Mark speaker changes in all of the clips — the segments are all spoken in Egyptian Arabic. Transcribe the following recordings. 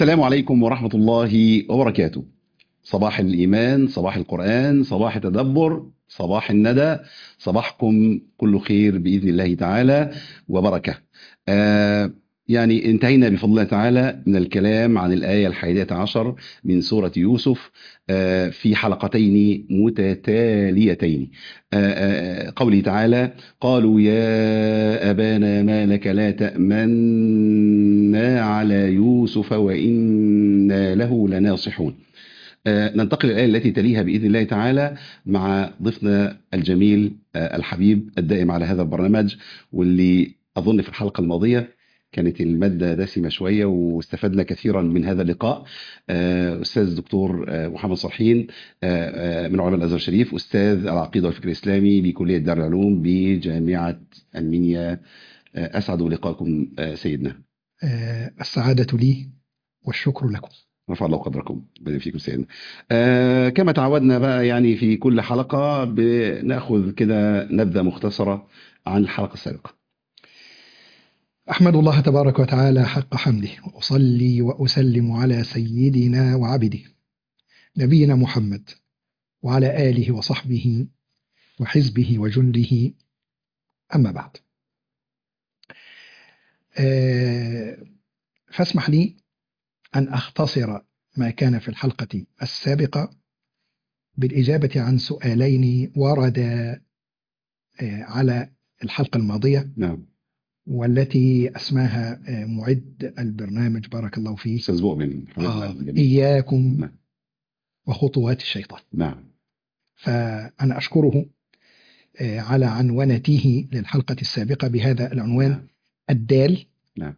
Speaker 1: السلام عليكم ورحمة الله وبركاته صباح الإيمان صباح القرآن صباح التدبر صباح الندى صباحكم كل خير بإذن الله تعالى وبركة آه يعني انتهينا بفضل الله تعالى من الكلام عن الآية الحادية عشر من سورة يوسف آه في حلقتين متتاليتين آه قوله تعالى قالوا يا أبانا ما لك لا تأمنا على يوسف وإنا له لناصحون ننتقل الآية التي تليها بإذن الله تعالى مع ضيفنا الجميل الحبيب الدائم على هذا البرنامج واللي أظن في الحلقة الماضية كانت المادة دسمة شوية واستفدنا كثيرا من هذا اللقاء أستاذ دكتور محمد صالحين من علماء الأزهر الشريف أستاذ العقيدة والفكر الإسلامي بكلية دار العلوم بجامعة المنيا أسعد لقاءكم سيدنا
Speaker 2: السعادة لي والشكر لكم
Speaker 1: رفع الله قدركم بارك فيكم سيدنا آه كما تعودنا بقى يعني في كل حلقة بناخذ كده نبذة مختصرة عن الحلقة السابقة
Speaker 2: أحمد الله تبارك وتعالى حق حمده وأصلي وأسلم على سيدنا وعبده نبينا محمد وعلى آله وصحبه وحزبه وجنده أما بعد آه فاسمح لي أن أختصر ما كان في الحلقة السابقة بالإجابة عن سؤالين وردا على الحلقة الماضية
Speaker 1: نعم
Speaker 2: والتي أسماها معد البرنامج بارك الله فيه
Speaker 1: أستاذ مؤمن
Speaker 2: آه إياكم
Speaker 1: نعم.
Speaker 2: وخطوات الشيطان
Speaker 1: نعم
Speaker 2: فأنا أشكره على عنونته للحلقة السابقة بهذا العنوان
Speaker 1: نعم.
Speaker 2: الدال
Speaker 1: نعم.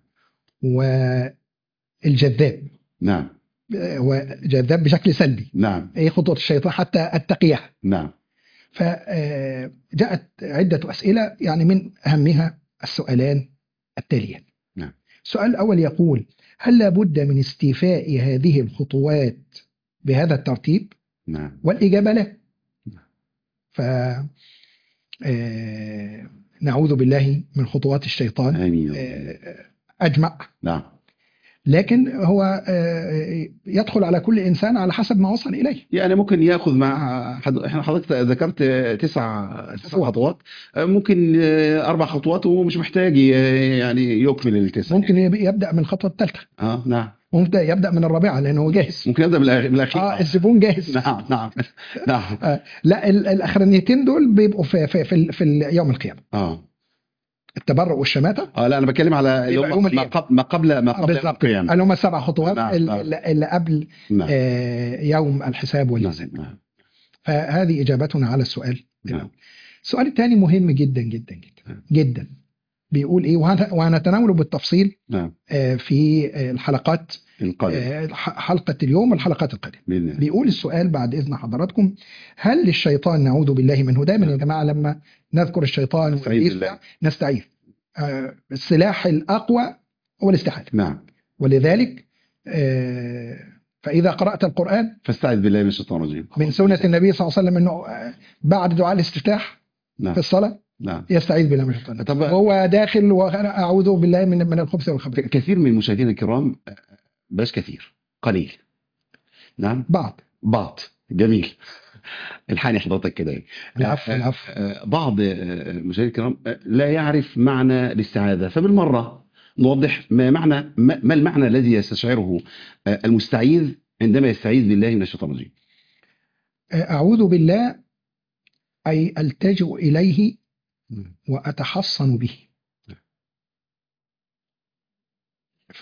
Speaker 2: والجذاب
Speaker 1: نعم
Speaker 2: وجذاب بشكل سلبي
Speaker 1: نعم
Speaker 2: ايه خطوة الشيطان حتى اتقيها
Speaker 1: نعم
Speaker 2: فجاءت عدة أسئلة يعني من أهمها السؤالان التاليان
Speaker 1: نعم.
Speaker 2: السؤال الأول يقول هل لابد من استيفاء هذه الخطوات بهذا الترتيب
Speaker 1: نعم
Speaker 2: والإجابة لا
Speaker 1: نعم.
Speaker 2: ف آه، نعوذ بالله من خطوات الشيطان
Speaker 1: آمين
Speaker 2: آه، أجمع
Speaker 1: نعم
Speaker 2: لكن هو آه، يدخل على كل إنسان على حسب ما وصل إليه
Speaker 1: يعني ممكن ياخذ مع حد... احنا حضرتك ذكرت تسع تسع خطوات ممكن اربع خطوات ومش محتاج يعني يكمل التسع
Speaker 2: ممكن يب- يبدأ من الخطوة الثالثة
Speaker 1: اه نعم
Speaker 2: ممكن يبدأ من الرابعة لأنه هو جاهز
Speaker 1: ممكن يبدا من الأخ- من الاخير
Speaker 2: اه الزبون جاهز
Speaker 1: نعم نعم نعم
Speaker 2: آه لا ال- الاخرانيتين دول بيبقوا في في في, في يوم القيامه
Speaker 1: اه
Speaker 2: التبرؤ والشماته
Speaker 1: اه لا انا بتكلم على اللي
Speaker 2: يبقى
Speaker 1: هم
Speaker 2: يوم
Speaker 1: ما
Speaker 2: القيامة.
Speaker 1: قبل ما قبل ما قبل
Speaker 2: بالظبط
Speaker 1: القيامه
Speaker 2: اللي هم السبع خطوات
Speaker 1: نعم،
Speaker 2: ال-
Speaker 1: نعم.
Speaker 2: ال- اللي قبل
Speaker 1: نعم
Speaker 2: آه يوم الحساب والجزاء
Speaker 1: نعم نعم
Speaker 2: فهذه اجابتنا على السؤال
Speaker 1: نعم
Speaker 2: السؤال الثاني مهم جدا جدا جدا
Speaker 1: نعم.
Speaker 2: جدا بيقول ايه وهن- وهنتناوله بالتفصيل
Speaker 1: نعم
Speaker 2: آه في آه الحلقات
Speaker 1: القادم
Speaker 2: آه ح- حلقه اليوم والحلقات القادمه
Speaker 1: باذن الله
Speaker 2: بيقول السؤال بعد إذن حضراتكم هل للشيطان نعوذ بالله منه دايما يا جماعة لما نذكر الشيطان
Speaker 1: نستعيذ
Speaker 2: والإبليس
Speaker 1: بالله.
Speaker 2: نستعيذ آه، السلاح الأقوى هو الاستعاذة
Speaker 1: نعم
Speaker 2: ولذلك آه، فإذا قرأت القرآن
Speaker 1: فاستعذ بالله من الشيطان الرجيم
Speaker 2: من سنة النبي صلى الله عليه وسلم أنه آه، بعد دعاء الاستفتاح
Speaker 1: نعم
Speaker 2: في الصلاة
Speaker 1: نعم
Speaker 2: يستعيذ بالله من الشيطان
Speaker 1: طب
Speaker 2: وهو داخل وأنا أعوذ بالله من من الخبث والخبث
Speaker 1: ك- كثير من مشاهدينا الكرام آه، بلاش كثير قليل نعم
Speaker 2: بعض
Speaker 1: بعض جميل الحاني حضرتك كده يعني.
Speaker 2: العفو
Speaker 1: آه،
Speaker 2: العفو
Speaker 1: آه، بعض آه، مشاهدينا الكرام آه، لا يعرف معنى الاستعاذة فبالمرة نوضح ما معنى ما ما المعنى الذي يستشعره آه، المستعيذ عندما يستعيذ بالله من الشيطان الرجيم
Speaker 2: أعوذ بالله أي ألتجئ إليه وأتحصن به ف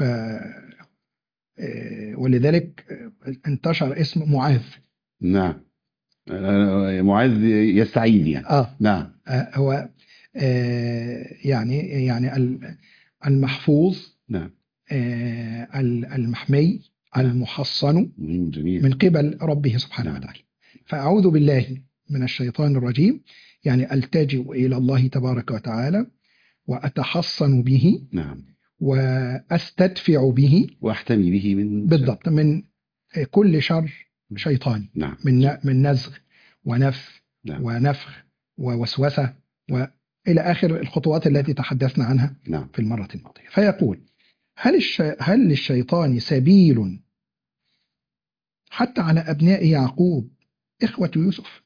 Speaker 2: آه، ولذلك آه، انتشر اسم معاذ
Speaker 1: نعم آه، معاذ يستعيذ يعني
Speaker 2: اه
Speaker 1: نعم
Speaker 2: آه، هو آه، يعني يعني ال- المحفوظ
Speaker 1: نعم
Speaker 2: آه، ال- المحمي المحصن
Speaker 1: مم، جميل
Speaker 2: من قبل ربه سبحانه
Speaker 1: نعم.
Speaker 2: وتعالى فأعوذ بالله من الشيطان الرجيم يعني ألتجئ إلى الله تبارك وتعالى وأتحصن به
Speaker 1: نعم
Speaker 2: وأستدفع به
Speaker 1: واحتمي به من
Speaker 2: بالضبط من كل شر شيطاني
Speaker 1: نعم
Speaker 2: من من نزغ ونف
Speaker 1: نعم.
Speaker 2: ونفخ ووسوسة وإلى آخر الخطوات التي تحدثنا عنها
Speaker 1: نعم
Speaker 2: في المرة الماضية فيقول هل الش... هل للشيطان سبيل حتى على ابناء يعقوب اخوه يوسف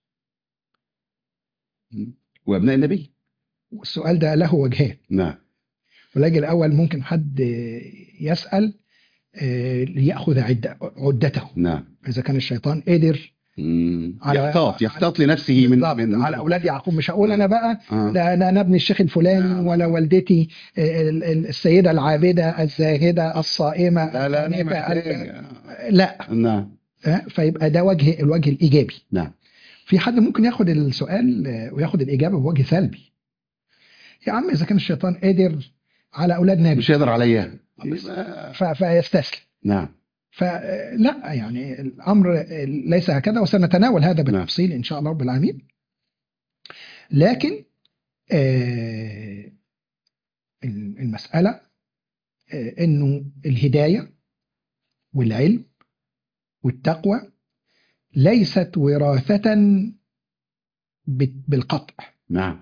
Speaker 1: وابناء النبي
Speaker 2: والسؤال ده له وجهين
Speaker 1: نعم
Speaker 2: والوجه الاول ممكن حد يسال آه، ليأخذ عدة عدته
Speaker 1: نعم
Speaker 2: إذا كان الشيطان قدر
Speaker 1: مم.
Speaker 2: على-
Speaker 1: يحتاط يحتاط لنفسه من
Speaker 2: بالضبط،
Speaker 1: من
Speaker 2: على أولاد يعقوب مش هقول أنا بقى
Speaker 1: آه.
Speaker 2: لا أنا أنا ابن الشيخ الفلاني
Speaker 1: نعم.
Speaker 2: ولا والدتي آه، ال- ال- السيدة العابدة الزاهدة الصائمة
Speaker 1: لا لا انا
Speaker 2: الحنيفة،
Speaker 1: محتاج
Speaker 2: لا
Speaker 1: نعم
Speaker 2: آه، فيبقى ده وجه الوجه الإيجابي
Speaker 1: نعم
Speaker 2: في حد ممكن ياخد السؤال آه، وياخد الإجابة بوجه سلبي يا عم إذا كان الشيطان قادر على أولاد نبي
Speaker 1: مش هيقدر عليا
Speaker 2: بس.
Speaker 1: يبقى-
Speaker 2: ف- فيستسلم
Speaker 1: نعم
Speaker 2: فلا يعني الامر ليس هكذا وسنتناول هذا بالتفصيل ان شاء الله رب العالمين لكن آه، المساله آه، انه الهدايه والعلم والتقوى ليست وراثه بال- بالقطع
Speaker 1: نعم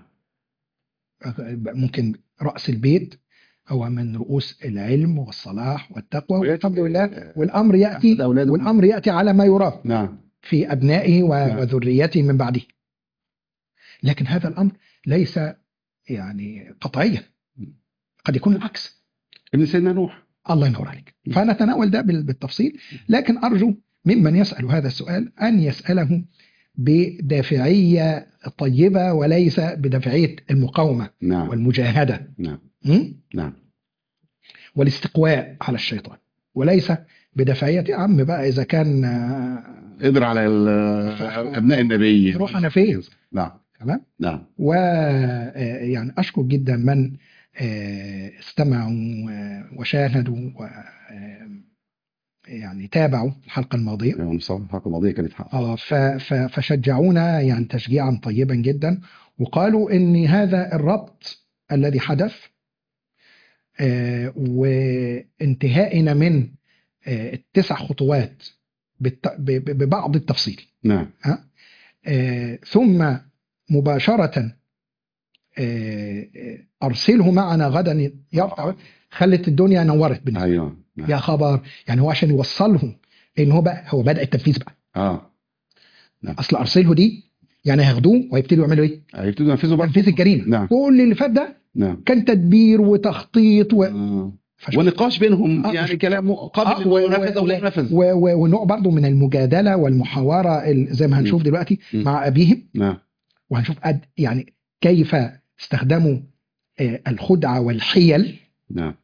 Speaker 2: ممكن راس البيت هو من رؤوس العلم والصلاح والتقوى والحمد لله والامر ياتي
Speaker 1: أخذ أولاده.
Speaker 2: والامر ياتي على ما يرام
Speaker 1: نعم
Speaker 2: في ابنائه و-
Speaker 1: نعم.
Speaker 2: وذريته من بعده لكن هذا الامر ليس يعني قطعيا قد يكون العكس
Speaker 1: ابن سيدنا نوح
Speaker 2: الله ينور عليك فنتناول ده بال- بالتفصيل لكن ارجو ممن يسال هذا السؤال ان يساله بدافعيه طيبه وليس بدافعيه المقاومه
Speaker 1: نعم
Speaker 2: والمجاهده
Speaker 1: نعم
Speaker 2: م?
Speaker 1: نعم
Speaker 2: والاستقواء على الشيطان وليس بدافعيه يا عم بقى اذا كان آه،
Speaker 1: قدر على ال- ابناء النبي
Speaker 2: روح أنا فين؟
Speaker 1: نعم
Speaker 2: تمام
Speaker 1: نعم
Speaker 2: و آه، يعني اشكر جدا من آه، استمعوا آه، وشاهدوا و آه، يعني تابعوا الحلقه الماضيه
Speaker 1: يوم صباح الحلقه الماضيه كانت حق
Speaker 2: اه ف- ف- فشجعونا يعني تشجيعا طيبا جدا وقالوا ان هذا الربط الذي حدث آه، وانتهائنا من آه، التسع خطوات بالت- ب- ب- ببعض التفصيل
Speaker 1: نعم
Speaker 2: آه، ثم مباشرة آه، آه، أرسله معنا غدا يرفع خلت الدنيا نورت بالنسبة
Speaker 1: ايوه نعم.
Speaker 2: يا خبر يعني هو عشان يوصلهم لأن هو بقى هو بدأ التنفيذ بقى
Speaker 1: اه
Speaker 2: أصل أرسله دي يعني هياخدوه ويبتدوا يعملوا إيه؟
Speaker 1: هيبتدوا ينفذوا بقى
Speaker 2: تنفيذ الجريمة
Speaker 1: نعم.
Speaker 2: كل اللي فات ده
Speaker 1: نعم
Speaker 2: كان تدبير وتخطيط و...
Speaker 1: آه.
Speaker 2: فش-
Speaker 1: ونقاش بينهم
Speaker 2: آه.
Speaker 1: يعني كلام
Speaker 2: آه،
Speaker 1: قابل
Speaker 2: و-
Speaker 1: انه ينفذ او لا
Speaker 2: و-
Speaker 1: ينفذ
Speaker 2: و... و... ونوع برضه من المجادلة والمحاورة ال- زي ما هنشوف دلوقتي
Speaker 1: م.
Speaker 2: مع أبيهم
Speaker 1: نعم
Speaker 2: وهنشوف قد يعني كيف استخدموا آه، الخدعة والحيل
Speaker 1: نعم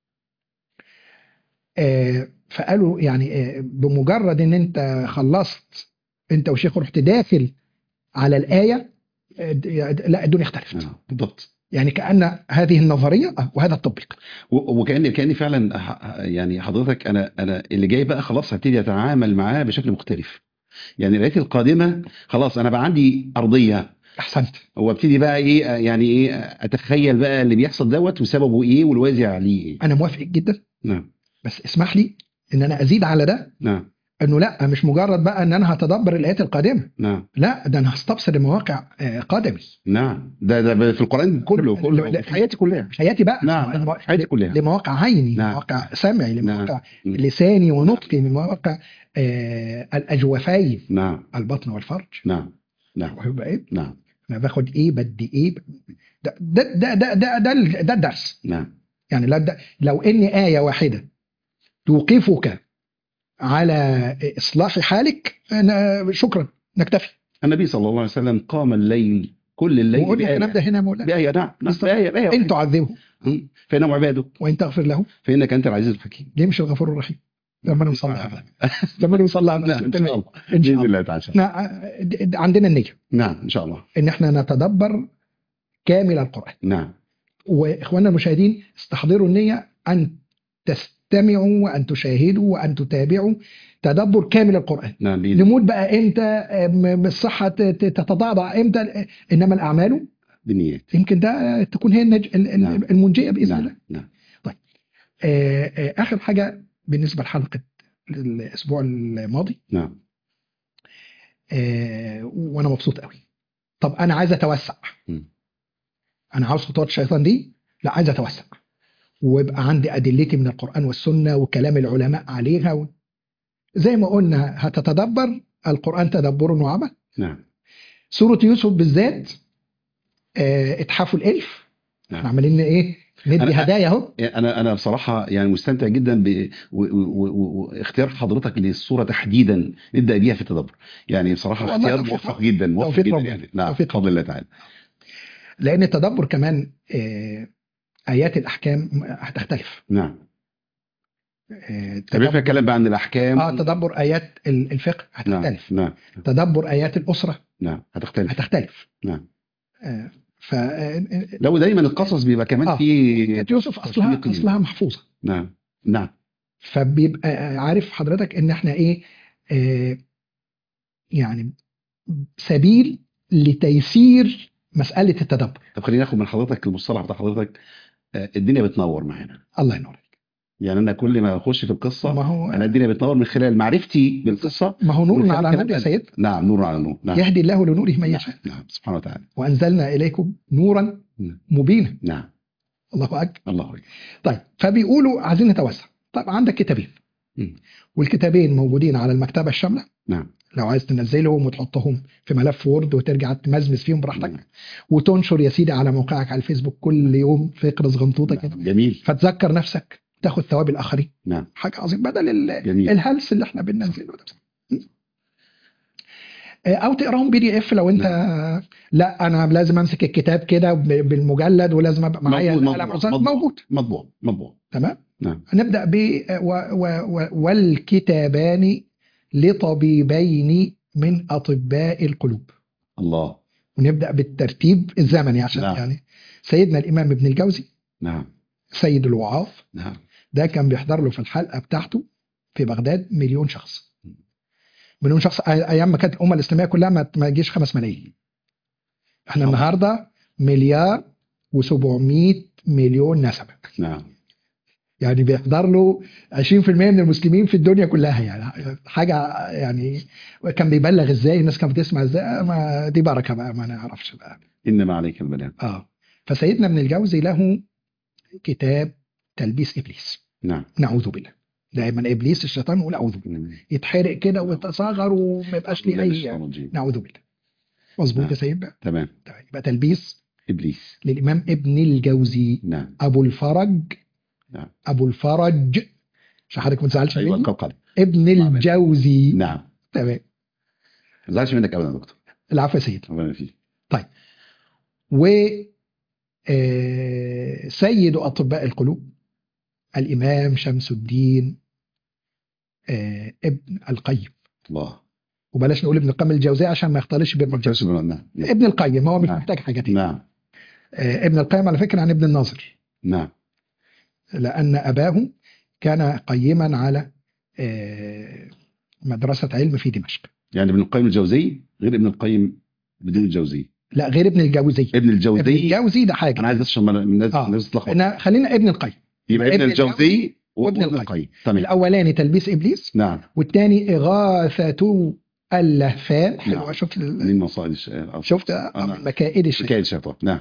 Speaker 2: آه، فقالوا يعني آه، بمجرد ان انت خلصت انت وشيخ رحت داخل على الآية آه، د- لا الدنيا اختلفت
Speaker 1: نعم بالضبط
Speaker 2: يعني كأن هذه النظرية آه، وهذا التطبيق
Speaker 1: و- وكأن كأني فعلا ح- يعني حضرتك انا انا اللي جاي بقى خلاص هبتدي اتعامل معاه بشكل مختلف يعني الايات القادمه خلاص انا بقى عندي ارضيه
Speaker 2: أحسنت
Speaker 1: وابتدي بقى ايه يعني ايه اتخيل بقى اللي بيحصل دوت وسببه ايه والوازع عليه ايه
Speaker 2: أنا موافق جدا
Speaker 1: نعم
Speaker 2: بس اسمح لي ان انا ازيد على ده
Speaker 1: نعم
Speaker 2: انه لا مش مجرد بقى ان انا هتدبر الايات القادمه
Speaker 1: نعم
Speaker 2: لا ده انا هستبصر لمواقع آه، قدمي
Speaker 1: نعم ده ده في القران كله
Speaker 2: لا-
Speaker 1: كله
Speaker 2: لا-
Speaker 1: في حياتي كلها
Speaker 2: حياتي بقى
Speaker 1: نعم
Speaker 2: لموا-
Speaker 1: في حياتي كلها
Speaker 2: لمواقع عيني
Speaker 1: نعم.
Speaker 2: لمواقع سمعي
Speaker 1: نعم.
Speaker 2: لمواقع
Speaker 1: م.
Speaker 2: لساني ونطقي لمواقع آه الاجوفين
Speaker 1: نعم
Speaker 2: البطن والفرج
Speaker 1: نعم نعم
Speaker 2: ويبقى ايه
Speaker 1: نعم
Speaker 2: انا باخد ايه بدي ايه ده ده ده ده ده, ده, ال- ده الدرس
Speaker 1: نعم
Speaker 2: يعني لو, ده لو ان ايه واحده توقفك على اصلاح حالك أنا شكرا نكتفي
Speaker 1: النبي صلى الله عليه وسلم قام الليل كل الليل
Speaker 2: وقلنا
Speaker 1: بآية
Speaker 2: الكلام ده هنا يا مولانا
Speaker 1: بآية نعم نعم
Speaker 2: بالظبط.
Speaker 1: بآية بآية
Speaker 2: ان تعذبه
Speaker 1: مم. فإنهم عباده
Speaker 2: وان تغفر له
Speaker 1: فإنك أنت العزيز الحكيم
Speaker 2: ليه مش الغفور الرحيم لما نوصل لها لما نوصل لها
Speaker 1: نعم إن شاء الله
Speaker 2: ان شاء
Speaker 1: بإذن
Speaker 2: الله
Speaker 1: الله تعالى
Speaker 2: احنا د- عندنا النية
Speaker 1: نعم إن شاء الله
Speaker 2: ان احنا نتدبر كامل القرآن
Speaker 1: نعم
Speaker 2: واخواننا المشاهدين استحضروا النية ان تستمعوا وان تشاهدوا وان تتابعوا تدبر كامل القرآن
Speaker 1: نعم بإذن
Speaker 2: نموت بقى امتى م- الصحة ت- ت- تتضعضع امتى انما الاعمال
Speaker 1: بالنيات
Speaker 2: يمكن ده تكون هي النج... ال- ال-
Speaker 1: نعم.
Speaker 2: المنجية باذن الله
Speaker 1: نعم نعم
Speaker 2: آه، آه، اخر حاجة بالنسبة لحلقة الاسبوع الماضي
Speaker 1: نعم
Speaker 2: آه، وانا مبسوط قوي طب انا عايز اتوسع
Speaker 1: مم.
Speaker 2: انا عاوز خطوات الشيطان دي لا عايز اتوسع ويبقى عندي ادلتي من القران والسنه وكلام العلماء عليها و... زي ما قلنا هتتدبر القران تدبر وعمل
Speaker 1: نعم
Speaker 2: سوره يوسف بالذات آه، اتحاف الالف
Speaker 1: نعم.
Speaker 2: احنا عمالين ايه ندي
Speaker 1: أنا-
Speaker 2: هدايا اهو
Speaker 1: انا انا بصراحه يعني مستمتع جدا باختيار حضرتك للصوره تحديدا نبدا بيها في التدبر يعني بصراحه
Speaker 2: والله
Speaker 1: اختيار
Speaker 2: توفيق
Speaker 1: موفق جدا موفق
Speaker 2: توفيق
Speaker 1: جدا
Speaker 2: ربنا.
Speaker 1: يعني نعم
Speaker 2: توفيق
Speaker 1: بفضل الله تعالى
Speaker 2: لان التدبر كمان آه، ايات الاحكام هتختلف
Speaker 1: نعم
Speaker 2: آه،
Speaker 1: طب احنا الكلام بقى عن الاحكام
Speaker 2: اه تدبر ايات ال- الفقه
Speaker 1: نعم
Speaker 2: هتختلف
Speaker 1: نعم
Speaker 2: تدبر ايات الاسره
Speaker 1: نعم هتختلف
Speaker 2: هتختلف
Speaker 1: نعم
Speaker 2: آه، ف آه،
Speaker 1: لو دايما القصص بيبقى كمان
Speaker 2: آه.
Speaker 1: في
Speaker 2: يوسف اصلها
Speaker 1: تشويقي.
Speaker 2: اصلها محفوظه
Speaker 1: نعم نعم
Speaker 2: فبيبقى عارف حضرتك ان احنا ايه آه يعني سبيل لتيسير مساله التدبر
Speaker 1: طب خلينا ناخد من حضرتك المصطلح بتاع حضرتك آه، الدنيا بتنور معانا
Speaker 2: الله ينور عليك.
Speaker 1: يعني انا كل ما اخش في القصه
Speaker 2: ما هو
Speaker 1: انا الدنيا بتنور من خلال معرفتي بالقصه
Speaker 2: ما هو نور
Speaker 1: ومن
Speaker 2: على
Speaker 1: خلال
Speaker 2: نور يا
Speaker 1: كلام-
Speaker 2: سيد
Speaker 1: نعم نور على نور نعم
Speaker 2: يهدي الله لنوره من
Speaker 1: نعم,
Speaker 2: يشاء
Speaker 1: نعم سبحانه وتعالى
Speaker 2: وانزلنا اليكم نورا
Speaker 1: نعم.
Speaker 2: مبينا
Speaker 1: نعم
Speaker 2: الله اكبر
Speaker 1: الله أكبر.
Speaker 2: طيب فبيقولوا عايزين نتوسع طيب عندك كتابين
Speaker 1: مم.
Speaker 2: والكتابين موجودين على المكتبه الشامله
Speaker 1: نعم
Speaker 2: لو عايز تنزلهم وتحطهم في ملف وورد وترجع تمزمز فيهم براحتك
Speaker 1: نعم.
Speaker 2: وتنشر يا سيدي على موقعك على الفيسبوك كل يوم فقره صغنطوطه كده
Speaker 1: نعم. جميل
Speaker 2: فتذكر نفسك تاخد ثواب الاخرين
Speaker 1: نعم
Speaker 2: حاجه عظيمه بدل ال-
Speaker 1: جميل
Speaker 2: الهلس اللي احنا بننزله ده او تقراهم بي دي اف لو انت لا انا لازم امسك الكتاب كده ب- بالمجلد ولازم ابقى معايا
Speaker 1: موجود
Speaker 2: القلم
Speaker 1: مطبوع
Speaker 2: والرصاص.
Speaker 1: مطبوع
Speaker 2: موجود
Speaker 1: مطبوع مطبوع
Speaker 2: تمام
Speaker 1: نعم
Speaker 2: هنبدا ب و و و والكتابان لطبيبين من اطباء القلوب
Speaker 1: الله
Speaker 2: ونبدا بالترتيب الزمني عشان
Speaker 1: نعم.
Speaker 2: يعني سيدنا الامام ابن الجوزي
Speaker 1: نعم
Speaker 2: سيد الوعاظ
Speaker 1: نعم
Speaker 2: ده كان بيحضر له في الحلقه بتاعته في بغداد مليون شخص مليون شخص أي- ايام ما كانت الامه الاسلاميه كلها ما ما تجيش خمس ملايين احنا
Speaker 1: طبعا.
Speaker 2: النهارده مليار و700 مليون نسمه
Speaker 1: نعم
Speaker 2: يعني بيحضر له 20% من المسلمين في الدنيا كلها يعني حاجه يعني كان بيبلغ ازاي الناس كانت بتسمع ازاي آه، ما دي بركه بقى ما نعرفش بقى
Speaker 1: انما عليك البلاغ
Speaker 2: اه فسيدنا ابن الجوزي له كتاب تلبيس ابليس
Speaker 1: نعم
Speaker 2: نعوذ بالله دايما ابليس الشيطان يقول اعوذ بالله يتحرق كده ويتصاغر وما يبقاش ليه اي نعوذ بالله مظبوط
Speaker 1: نعم.
Speaker 2: يا سيدنا
Speaker 1: تمام
Speaker 2: طيب، يبقى تلبيس
Speaker 1: ابليس
Speaker 2: للامام ابن الجوزي
Speaker 1: نعم
Speaker 2: ابو الفرج
Speaker 1: نعم.
Speaker 2: ابو الفرج عشان حضرتك ما تزعلش
Speaker 1: ايوه
Speaker 2: مني
Speaker 1: القلقل
Speaker 2: ابن الجوزي
Speaker 1: نعم
Speaker 2: تمام
Speaker 1: ما تزعلش منك ابدا يا دكتور
Speaker 2: العفو يا سيدي
Speaker 1: ربنا فيك
Speaker 2: و آه، سيد اطباء القلوب الامام شمس الدين آه، ابن القيم
Speaker 1: الله
Speaker 2: وبلاش نقول ابن القيم الجوزية عشان ما يختلطش بين
Speaker 1: جالس بنا- نعم نعم.
Speaker 2: ابن القيم هو مش
Speaker 1: نعم.
Speaker 2: محتاج حاجه تاني
Speaker 1: نعم
Speaker 2: آه، ابن القيم على فكره عن ابن الناظر
Speaker 1: نعم
Speaker 2: لان اباه كان قيما على آه، مدرسه علم في دمشق
Speaker 1: يعني ابن القيم الجوزي غير ابن القيم بدون الجوزي
Speaker 2: لا غير ابن الجوزي
Speaker 1: ابن
Speaker 2: ابن
Speaker 1: الجوزي
Speaker 2: الجوزي ده حاجه
Speaker 1: انا عايز بس عشان الناس
Speaker 2: آه.
Speaker 1: الناس تتلخبط
Speaker 2: إن خلينا ابن القيم
Speaker 1: يبقى ابن
Speaker 2: ابن
Speaker 1: الجوزي
Speaker 2: وابن
Speaker 1: وابن
Speaker 2: القيم.
Speaker 1: القيم تمام
Speaker 2: الاولاني تلبيس ابليس
Speaker 1: نعم
Speaker 2: والثاني اغاثه اللهفان حلوه
Speaker 1: نعم.
Speaker 2: شفت ال-
Speaker 1: من مصائد الشيطان
Speaker 2: شفت
Speaker 1: أنا-
Speaker 2: مكائد الشيطان
Speaker 1: حكايه الشيطان نعم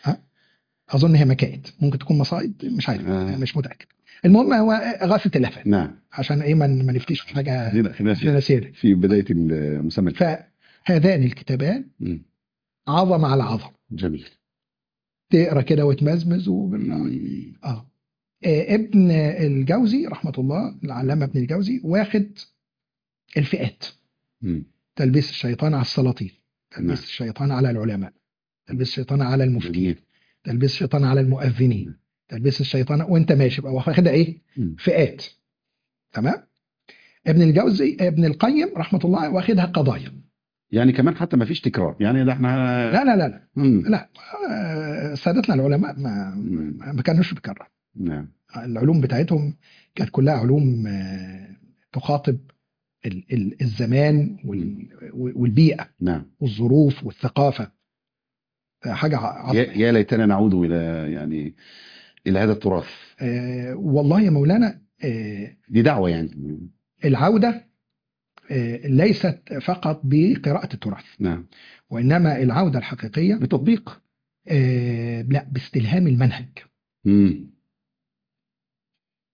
Speaker 2: اظن هي مكائد ممكن تكون مصائد مش عارف
Speaker 1: آه.
Speaker 2: مش متاكد المهم هو اغاثه اللهفان
Speaker 1: نعم
Speaker 2: عشان ايه ما ما نفتيش في حاجه
Speaker 1: خلينا خلينا في,
Speaker 2: خلينا سير
Speaker 1: في بدايه المسمى
Speaker 2: فهذان الكتابان
Speaker 1: مم.
Speaker 2: عظم على عظم
Speaker 1: جميل
Speaker 2: تقرا كده وتمزمز و...
Speaker 1: مم.
Speaker 2: آه. آه ابن الجوزي رحمه الله العلامه ابن الجوزي واخد الفئات
Speaker 1: مم.
Speaker 2: تلبيس الشيطان على السلاطين
Speaker 1: نعم.
Speaker 2: تلبيس الشيطان على العلماء تلبيس الشيطان على المفتين
Speaker 1: جميل
Speaker 2: تلبيس الشيطان على المؤذنين تلبيس الشيطان وانت ماشي بقى واخدها ايه
Speaker 1: مم.
Speaker 2: فئات تمام ابن الجوزي ابن القيم رحمه الله واخدها قضايا
Speaker 1: يعني كمان حتى ما فيش تكرار يعني ده احنا
Speaker 2: لا لا لا لا,
Speaker 1: مم.
Speaker 2: لا. آه، سادتنا العلماء ما
Speaker 1: مم.
Speaker 2: ما كانوش بيكرروا
Speaker 1: نعم
Speaker 2: العلوم بتاعتهم كانت كلها علوم آه، تخاطب ال- ال- الزمان وال- والبيئه
Speaker 1: نعم
Speaker 2: والظروف والثقافه آه، حاجه
Speaker 1: يا,
Speaker 2: عظيمه
Speaker 1: يا ليتنا نعود الى يعني الى هذا التراث
Speaker 2: آه، والله يا مولانا آه،
Speaker 1: دي دعوه يعني
Speaker 2: العوده آه، ليست فقط بقراءه التراث
Speaker 1: نعم
Speaker 2: وانما العوده الحقيقيه
Speaker 1: بتطبيق
Speaker 2: آه، لا باستلهام المنهج
Speaker 1: مم.